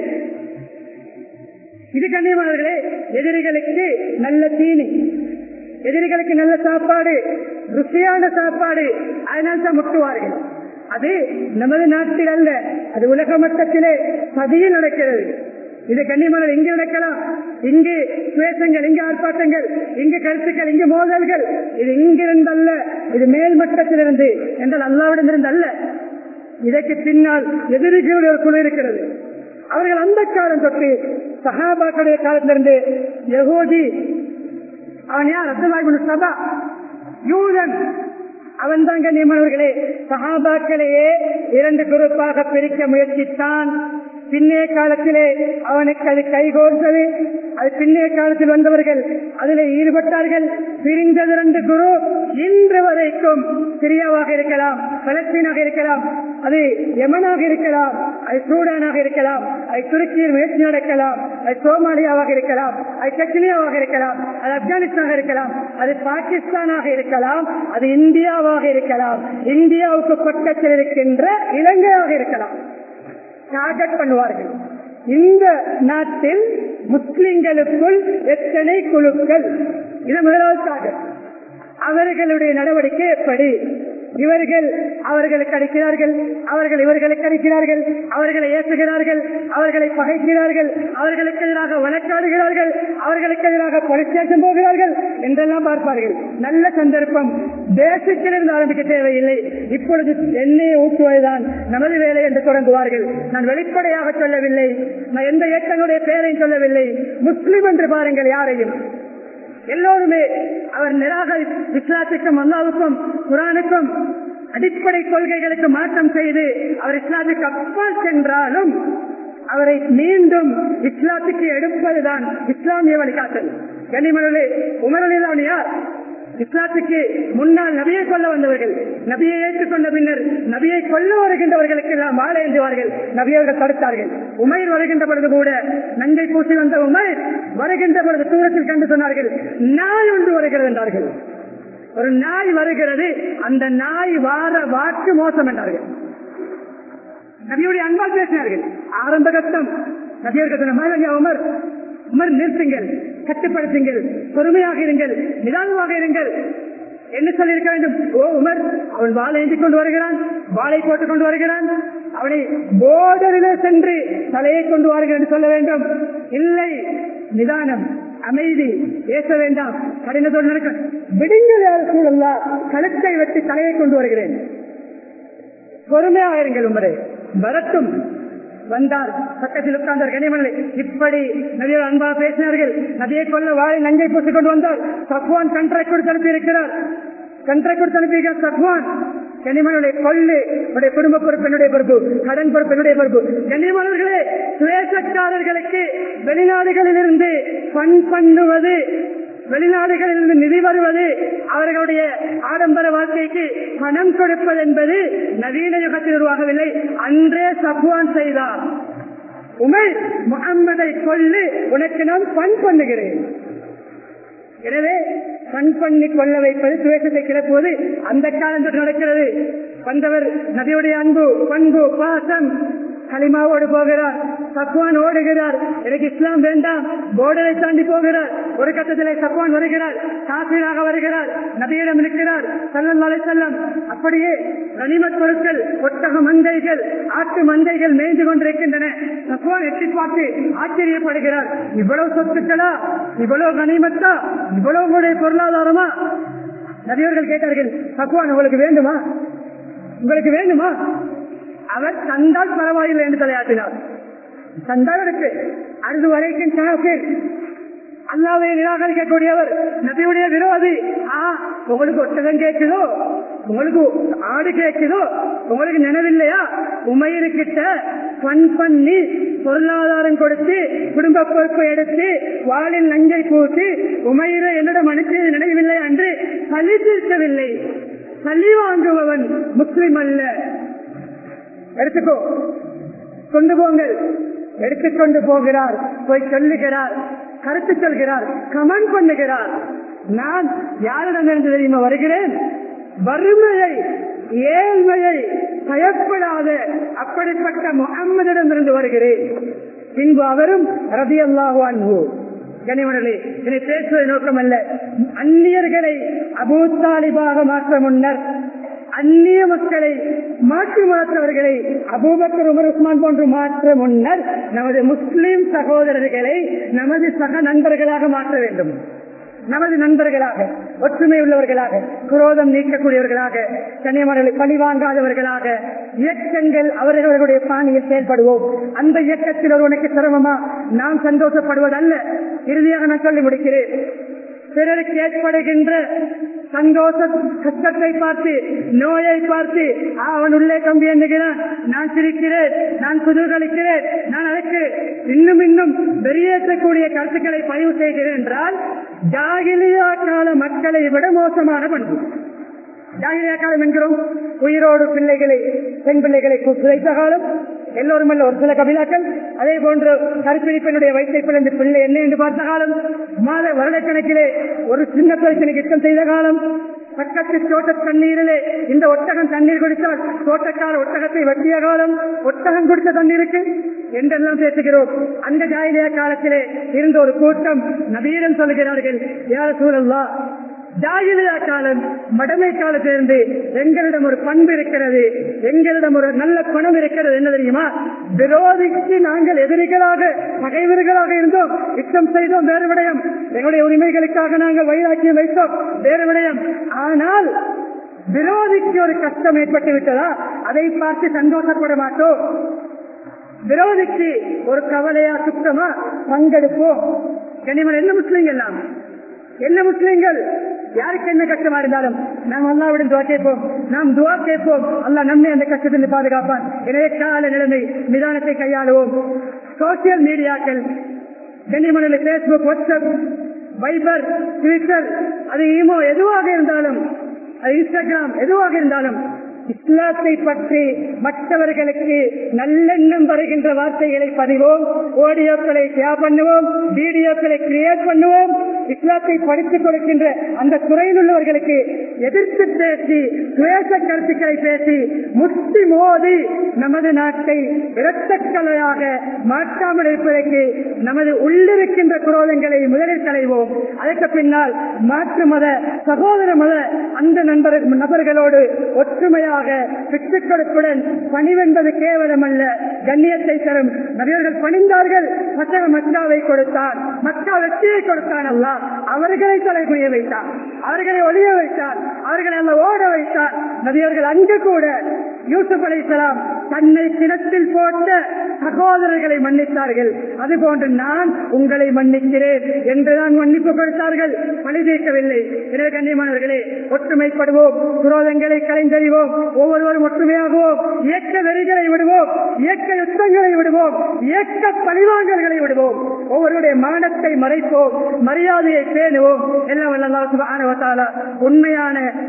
இது கண்ணியமானவர்களே எதிரிகளுக்கு நல்ல தீனி எதிரிகளுக்கு நல்ல சாப்பாடு ருசியான சாப்பாடு அதனால் தான் முட்டுவார்கள் அது நமது நாட்டில் அல்ல அது உலக மட்டத்திலே சதியில் நடக்கிறது இது கண்ணியமான இங்கு நடக்கலாம் இங்கு சுவேசங்கள் இங்கு ஆர்ப்பாட்டங்கள் இங்கு கருத்துக்கள் இங்கு மோதல்கள் இது இங்கிருந்து அல்ல இது மேல் மட்டத்திலிருந்து என்றால் அல்லாவிடமிருந்து அல்ல இதற்கு பின்னால் எதிரிகளுடைய ஒரு குழு இருக்கிறது அவர்கள் அந்த காலம் தொட்டு சஹாபாக்களுடைய காலத்திலிருந்து யகோதி அவன் யார் அப்துல்லாஹிபின் சபா யூதன் அவன் தான் கண்ணியமானவர்களே சஹாபாக்களையே இரண்டு குரூப்பாக பிரிக்க முயற்சித்தான் பின்னே காலத்திலே அவனுக்கு அது கைகோர்த்தது அது பின்னே காலத்தில் வந்தவர்கள் அதில் ஈடுபட்டார்கள் பிரிந்தது ரெண்டு குரு இன்று வரைக்கும் சிரியாவாக இருக்கலாம் பலஸ்தீனாக இருக்கலாம் அது யமனாக இருக்கலாம் அது சூடானாக இருக்கலாம் அது துருக்கியில் முயற்சி நடக்கலாம் அது சோமாலியாவாக இருக்கலாம் அது செக்னியாவாக இருக்கலாம் அது ஆப்கானிஸ்தானாக இருக்கலாம் அது பாகிஸ்தானாக இருக்கலாம் அது இந்தியாவாக இருக்கலாம் இந்தியாவுக்கு பக்கத்தில் இருக்கின்ற இலங்கையாக இருக்கலாம் டார்கெட் பண்ணுவார்கள் இந்த நாட்டில் முஸ்லிம்களுக்குள் எத்தனை குழுக்கள் இது முதலாவது டார்கெட் அவர்களுடைய நடவடிக்கை எப்படி இவர்கள் அவர்களுக்கு அடிக்கிறார்கள் அவர்கள் இவர்களுக்கு அடிக்கிறார்கள் அவர்களை ஏசுகிறார்கள் அவர்களை பகைக்கிறார்கள் அவர்களுக்கு எதிராக வழக்காடுகிறார்கள் அவர்களுக்கு எதிராக போலீஸ் ஸ்டேஷன் போகிறார்கள் என்றெல்லாம் பார்ப்பார்கள் நல்ல சந்தர்ப்பம் தேசத்திலிருந்து ஆரம்பிக்க தேவையில்லை இப்பொழுது எண்ணெயை ஊற்றுவதுதான் நமது வேலை என்று தொடங்குவார்கள் நான் வெளிப்படையாக சொல்லவில்லை நான் எந்த இயக்கங்களுடைய பெயரையும் சொல்லவில்லை முஸ்லிம் என்று பாருங்கள் யாரையும் எல்லோருமே அவர் நிராகரி இஸ்லாத்துக்கும் அல்லாவுக்கும் குரானுக்கும் அடிப்படை கொள்கைகளுக்கு மாற்றம் செய்து அவர் இஸ்லாத்துக்கு அப்பால் சென்றாலும் அவரை மீண்டும் இஸ்லாத்துக்கு எடுப்பதுதான் இஸ்லாமிய வழிகாட்டல் கனிமணி உமரலிதான் யார் இஸ்லாத்துக்கு முன்னால் நபியை கொல்ல வந்தவர்கள் நபியை ஏற்றுக்கொண்ட பின்னர் நபியை கொல்ல வருகின்றவர்களுக்கு எல்லாம் வாழ எழுதுவார்கள் நபியவர்கள் தடுத்தார்கள் உமைர் வருகின்ற பொழுது கூட நஞ்சை பூசி வந்த உமைர் வருகின்ற பொழுது தூரத்தில் கண்டு சொன்னார்கள் நாய் ஒன்று வருகிறது என்றார்கள் ஒரு நாய் வருகிறது அந்த நாய் வார வாக்கு மோசம் என்றார்கள் நபியுடைய அன்பால் பேசினார்கள் ஆரம்ப கட்டம் நபியர்கள் சொன்ன உமர் உமர் நிறுத்துங்கள் கட்டுப்படுத்துங்கள் பொறுமையாக இருங்கள் நிதானமாக இருங்கள் என்ன சொல்லியிருக்க வேண்டும் ஓ உமர் அவன் வாழை ஏந்தி கொண்டு வருகிறான் வாழை போட்டுக் கொண்டு வருகிறான் அவனை போதரிலே சென்று தலையை கொண்டு வாருங்கள் என்று சொல்ல வேண்டும் இல்லை நிதானம் அமைதி பேச வேண்டாம் கடினத்தோடு நடக்க விடுங்கள் யார் சூழல்லா கழுத்தை வெட்டி தலையை கொண்டு வருகிறேன் பொறுமையாக இருங்கள் உமரே வரட்டும் வந்தார் பக்கத்தில் உட்கார்ந்தார் கனிமலை இப்படி நபியோர் அன்பாக பேசினார்கள் நபியை கொள்ள வாழை நஞ்சை பூசிக் கொண்டு வந்தார் சக்வான் கண்ட்ராக்ட் கொடுத்து அனுப்பி இருக்கிறார் கண்ட்ராக்ட் கொடுத்து அனுப்பியிருக்கிறார் சக்வான் கனிமனுடைய கொள்ளு உடைய குடும்ப பொறுப்பு என்னுடைய பொறுப்பு கடன் பொறுப்பு என்னுடைய பொறுப்பு கனிமலர்களே சுயேசக்காரர்களுக்கு வெளிநாடுகளில் இருந்து பண் பண்ணுவது வெளிநாடுகளில் இருந்து நிதி வருவது அவர்களுடைய ஆடம்பர வாழ்க்கைக்கு பணம் கொடுப்பது என்பது நவீன யுகத்தில் உருவாகவில்லை அன்றே சப்வான் செய்தார் உமை முகம்மதை கொள்ளு உனக்கு நான் பண் பண்ணுகிறேன் எனவே பண் பண்ணி கொள்ள வைப்பது துவேஷத்தை கிளப்புவது அந்த காலம் தொட்டு நடக்கிறது வந்தவர் நபியுடைய அன்பு பண்பு பாசம் களிமாவோடு போகிறார் சக்வான் ஓடுகிறார் எனக்கு இஸ்லாம் வேண்டாம் போர்டரை தாண்டி போகிறார் ஒரு கட்டத்திலே சக்வான் வருகிறார் காப்பீராக வருகிறார் நபியிடம் இருக்கிறார் சல்லல்லாஹு செல்லம் அப்படியே கனிமத் பொருட்கள் ஒட்டக மந்தைகள் ஆட்டு மந்தைகள் மேய்ந்து கொண்டிருக்கின்றன சக்வான் எட்டி பார்த்து ஆச்சரியப்படுகிறார் இவ்வளவு சொத்துக்களா இவ்வளவு கனிமத்தா இவ்வளவு உங்களுடைய பொருளாதாரமா நபியவர்கள் கேட்டார்கள் சக்வான் உங்களுக்கு வேண்டுமா உங்களுக்கு வேண்டுமா அவர் தந்தால் பரவாயில்லை என்று தலையாட்டினார் தந்தால் இருக்கு அது வரைக்கும் காஃபிர் அல்லாவை நிராகரிக்கக்கூடியவர் நபியுடைய விரோதி ஆ உங்களுக்கு ஒட்டகம் கேட்குதோ உங்களுக்கு ஆடு கேட்குதோ உங்களுக்கு நினைவில்லையா உமையிருக்கிட்ட பண் பண்ணி பொருளாதாரம் கொடுத்து குடும்ப பொறுப்பை எடுத்து வாளில் நஞ்சை பூசி உமையில என்னிடம் அனுப்பியது நினைவில்லை என்று பழி தீர்க்கவில்லை பழி வாங்குபவன் முஸ்லிம் அல்ல எடுத்துக்கோ கொண்டு போங்கள் எடுத்துக்கொண்டு போகிறார் போய் சொல்லுகிறார் கருத்து சொல்கிறார் கமெண்ட் பண்ணுகிறார் நான் யாரிடம் இருந்து தெரியுமா வருகிறேன் வறுமையை ஏழ்மையை பயப்படாத அப்படிப்பட்ட முகம்மதிடமிருந்து வருகிறேன் பின்பு அவரும் ரதி அல்லாஹு அன்பு கனிமணலே இதை பேசுவது நோக்கமல்ல அந்நியர்களை அபூத்தாலிபாக மாற்ற முன்னர் அந்நிய மக்களை மாற்றி மாற்றவர்களை அபூபக்கர் உமர் உஸ்மான் போன்று மாற்ற முன்னர் நமது முஸ்லிம் சகோதரர்களை நமது சக நண்பர்களாக மாற்ற வேண்டும் நமது நண்பர்களாக ஒற்றுமை உள்ளவர்களாக குரோதம் நீக்கக்கூடியவர்களாக கன்னியமர்களை பழி வாங்காதவர்களாக இயக்கங்கள் அவர்களுடைய பாணியில் செயல்படுவோம் அந்த இயக்கத்தில் ஒருவனுக்கு சிரமமா நாம் சந்தோஷப்படுவதல்ல இறுதியாக நான் சொல்லி முடிக்கிறேன் பிறருக்கு ஏற்படுகின்ற சந்தோஷ கஷ்டத்தை பார்த்து நோயை பார்த்து அவன் உள்ளே கம்பி எண்ணுகிறான் நான் சிரிக்கிறேன் நான் குதூகலிக்கிறேன் நான் அதற்கு இன்னும் இன்னும் வெளியேற்றக்கூடிய கருத்துக்களை பதிவு செய்கிறேன் என்றால் ஜாகிலியா கால மக்களை விட மோசமான பண்பு ஜாகிலியா காலம் என்கிறோம் உயிரோடு பிள்ளைகளை பெண் பிள்ளைகளை குறைத்த காலம் எல்லோரும் அல்ல ஒரு சில கபிலாக்கள் அதே போன்று கருப்பிடி பெண்ணுடைய வயிற்றை பிளந்து பிள்ளை என்ன என்று பார்த்த காலம் மாத வருடக்கணக்கிலே ஒரு சின்ன பிரச்சனைக்கு யுத்தம் செய்த காலம் பக்கத்து தோட்ட தண்ணீரிலே இந்த ஒட்டகம் தண்ணீர் குடித்தால் தோட்டக்கார ஒட்டகத்தை வெட்டிய காலம் ஒட்டகம் குடித்த தண்ணீருக்கு என்றெல்லாம் பேசுகிறோம் அந்த ஜாயிலியா காலத்திலே இருந்த ஒரு கூட்டம் நபீரம் சொல்லுகிறார்கள் யார சூழல்லா ஜாகிலியா காலம் மடமை காலத்திலிருந்து எங்களிடம் ஒரு பண்பு இருக்கிறது எங்களிடம் ஒரு நல்ல குணம் இருக்கிறது என்ன தெரியுமா விரோதிக்கு நாங்கள் எதிரிகளாக பகைவர்களாக இருந்தோம் யுத்தம் செய்தோம் வேறு விடயம் எங்களுடைய உரிமைகளுக்காக நாங்கள் வைராக்கியம் வைத்தோம் வேறு விடயம் ஆனால் விரோதிக்கு ஒரு கஷ்டம் ஏற்பட்டு விட்டதா அதை பார்த்து சந்தோஷப்பட மாட்டோம் விரோதிக்கு ஒரு கவலையா சுத்தமா பங்கெடுப்போம் கனிமன் என்ன முஸ்லீம்கள் எல்லாம் என்ன முஸ்லீம்கள் யாருக்கு என்ன கஷ்டமா இருந்தாலும் நாம் அல்லாவிடம் துவா கேட்போம் நாம் துவா கேட்போம் அல்லா நம்மை அந்த கஷ்டத்திலிருந்து பாதுகாப்பான் எனவே கால நிலைமை நிதானத்தை கையாளுவோம் சோசியல் மீடியாக்கள் கனிமனில் பேஸ்புக் வாட்ஸ்அப் வைபர் ட்விட்டர் அது ஈமோ எதுவாக இருந்தாலும் அது இன்ஸ்டாகிராம் எதுவாக இருந்தாலும் இஸ்லாத்தை பற்றி மற்றவர்களுக்கு நல்லெண்ணம் வருகின்ற வார்த்தைகளை பதிவோம் ஆடியோக்களை ஷேர் பண்ணுவோம் வீடியோக்களை கிரியேட் பண்ணுவோம் இஸ்லாத்தை படித்துக் கொடுக்கின்ற அந்த துறையில் உள்ளவர்களுக்கு எதிர்த்து பேசி துவேச கருத்துக்களை பேசி முட்டி மோதி நமது நாட்டை இரத்தக்கலையாக மாற்றாமல் இருப்பதற்கு நமது உள்ளிருக்கின்ற குரோதங்களை முதலில் களைவோம் அதற்கு பின்னால் மாற்று மத சகோதர மத அந்த நண்பர் நபர்களோடு ஒற்றுமையாக விட்டுக் கொடுப்புடன் பணிவென்பது கேவலம் அல்ல கண்ணியத்தை தரும் நபியர்கள் பணிந்தார்கள் மற்ற மக்காவை கொடுத்தான் மக்கா வெற்றியை கொடுத்தான் அல்ல அவர்களை தலை புரிய வைத்தான் அவர்களை ஒளிய வைத்தான் அவர்களை அல்ல ஓட வைத்தான் நபியர்கள் அங்கு கூட யூசுப் அலிசலாம் தன்னை கிணத்தில் போட்ட சகோதரர்களை மன்னித்தார்கள் அதுபோன்று நான் உங்களை மன்னிக்கிறேன் என்றுதான் மன்னிப்பு கொடுத்தார்கள் பழி தீர்க்கவில்லை எனவே கண்ணியமானவர்களே ஒற்றுமைப்படுவோம் குரோதங்களை கலைந்தறிவோம் ஒவ்வொருவரும் ஒற்றுமையாகுவோம் இயக்க வெறிகளை விடுவோம் இயக்க யுத்தங்களை விடுவோம் இயக்க பழிவாங்கல்களை விடுவோம் ஒவ்வொருடைய மானத்தை மறைப்போம் மரியாதையை பேணுவோம் எல்லாம் வல்ல அல்லாஹ் சுப்ஹானஹு வ தஆலா உண்மையான பரிசுத்த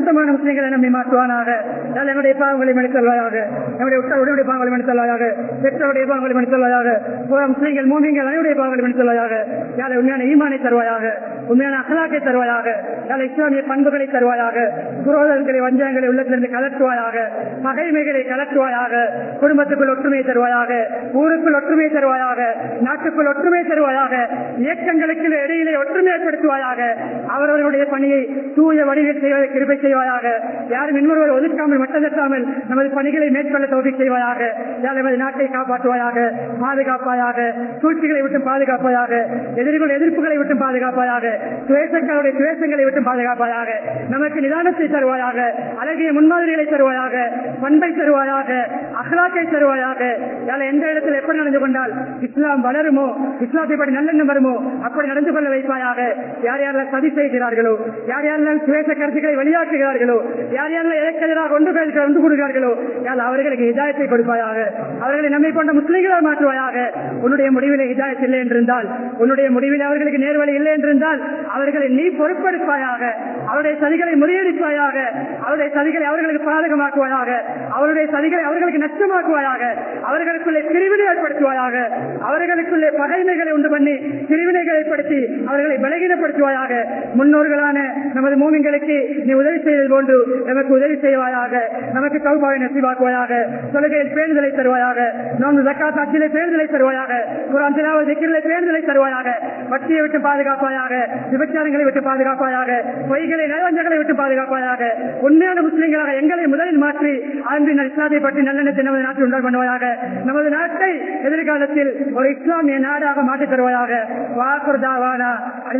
சுத்தமான முஸ்லிம்களை நம்மை மாற்றுவானாக யாழ் என்னுடைய பாவங்களை மன்னித்தல்வாயாக நம்முடைய உற்றாருடைய பாவங்களை மன்னித்தல்வாயாக பெற்றோருடைய பாவங்களை மன்னித்தல்வாயாக புற முஸ்லிம்கள் மூமிங்கள் அனைவருடைய பாவங்களை மன்னித்தல்வாயாக யாழ் உண்மையான ஈமானை தருவாயாக உண்மையான அகலாக்கை தருவாயாக யாழ் இஸ்லாமிய பண்புகளை தருவாயாக புரோதங்களை வஞ்சகங்களை உள்ளத்திலிருந்து கலற்றுவாயாக பகைமைகளை கலற்றுவாயாக குடும்பத்துக்குள் ஒற்றுமை தருவாயாக ஊருக்குள் ஒற்றுமை தருவாயாக நாட்டுக்குள் ஒற்றுமை தருவாயாக இயக்கங்களுக்கு இடையிலே ஒற்றுமை ஏற்படுத்துவாயாக அவரவர்களுடைய பணியை தூய வடிவில் செய்வதை கிருபை செய்வாயாக யாரும் இன்னொருவர் ஒதுக்காமல் மட்டதட்டாமல் நமது பணிகளை மேற்கொள்ள தோல்வி செய்வாயாக யார் நமது நாட்டை காப்பாற்றுவாயாக பாதுகாப்பாயாக சூழ்ச்சிகளை விட்டு பாதுகாப்பாயாக எதிரிகள் எதிர்ப்புகளை விட்டு பாதுகாப்பாயாக துவேசங்களுடைய துவேசங்களை விட்டு பாதுகாப்பாயாக நமக்கு நிதானத்தை தருவாயாக அழகிய முன்மாதிரிகளை தருவாயாக பண்பை தருவாயாக அகலாக்கை தருவாயாக யார் எந்த இடத்தில் எப்படி நடந்து கொண்டால் இஸ்லாம் வளருமோ இஸ்லாத்தை படி நல்லெண்ணம் வருமோ அப்படி நடந்து கொள்ள வைப்பாயாக யார் யாரெல்லாம் சதி செய்கிறார்களோ யார் யாரெல்லாம் சுவேச கருத்துக்களை வெளியாக்குகிறார்களோ யார் யாரெல்லாம் எதற்கு எதிராக ஒன்று பேருக்கு வந்து கொடுக்கிறார்களோ யார் அவர்களுக்கு இதாயத்தை கொடுப்பாயாக அவர்களை நம்மை கொண்ட முஸ்லிம்களால் மாற்றுவாயாக உன்னுடைய முடிவிலே இதாயத் இல்லை என்றிருந்தால் உன்னுடைய முடிவில் அவர்களுக்கு நேர்வழி இல்லை என்றிருந்தால் அவர்களை நீ பொறுப்பெடுப்பாயாக அவருடைய சதிகளை முறியடிப்பாயாக அவருடைய சதிகளை அவர்களுக்கு பாதகமாக்குவாயாக அவருடைய சதிகளை அவர்களுக்கு நஷ்டமாக்குவாயாக அவர்களுக்குள்ளே பிரிவினை ஏற்படுத்துவாயாக அவர்களுக்குள்ளே பகைமைகளை உண்டு பண்ணி பிரிவினைகளை ஏற்படுத்தி அவர்களை பலகீனப்படுத்துவாயாக முன்னோர்களான நமது மூமிங்களுக்கு நீ உதவி செய்தது போன்று நமக்கு உதவி செய்வாயாக நமக்கு கௌபாவை நசிவாக்குவாயாக தொழுகையில் பேணுதலை தருவாயாக நோன்பு ஜக்காத் அச்சிலே பேணுதலை தருவாயாக குரான் திலாவல் திக்கிரிலே பேணுதலை தருவாயாக வட்டியை விட்டு பாதுகாப்பாயாக விபச்சாரங்களை விட்டு பாதுகாப்பாயாக பொய்களை நலவஞ்சங்களை விட்டு பாதுகாப்பாயாக உண்மையான முஸ்லிம்களாக எங்களை முதலில் மாற்றி அன்பின் இஸ்லாத்தை பற்றி நல்லெண்ணத்தை நமது நாட்டில் உண்டால் பண்ணுவாயாக நமது நாட்டை எதிர்காலத்தில் ஒரு இஸ்லாமிய நாடாக மாற்றித் தருவாயாக வாக்குர்தாவானா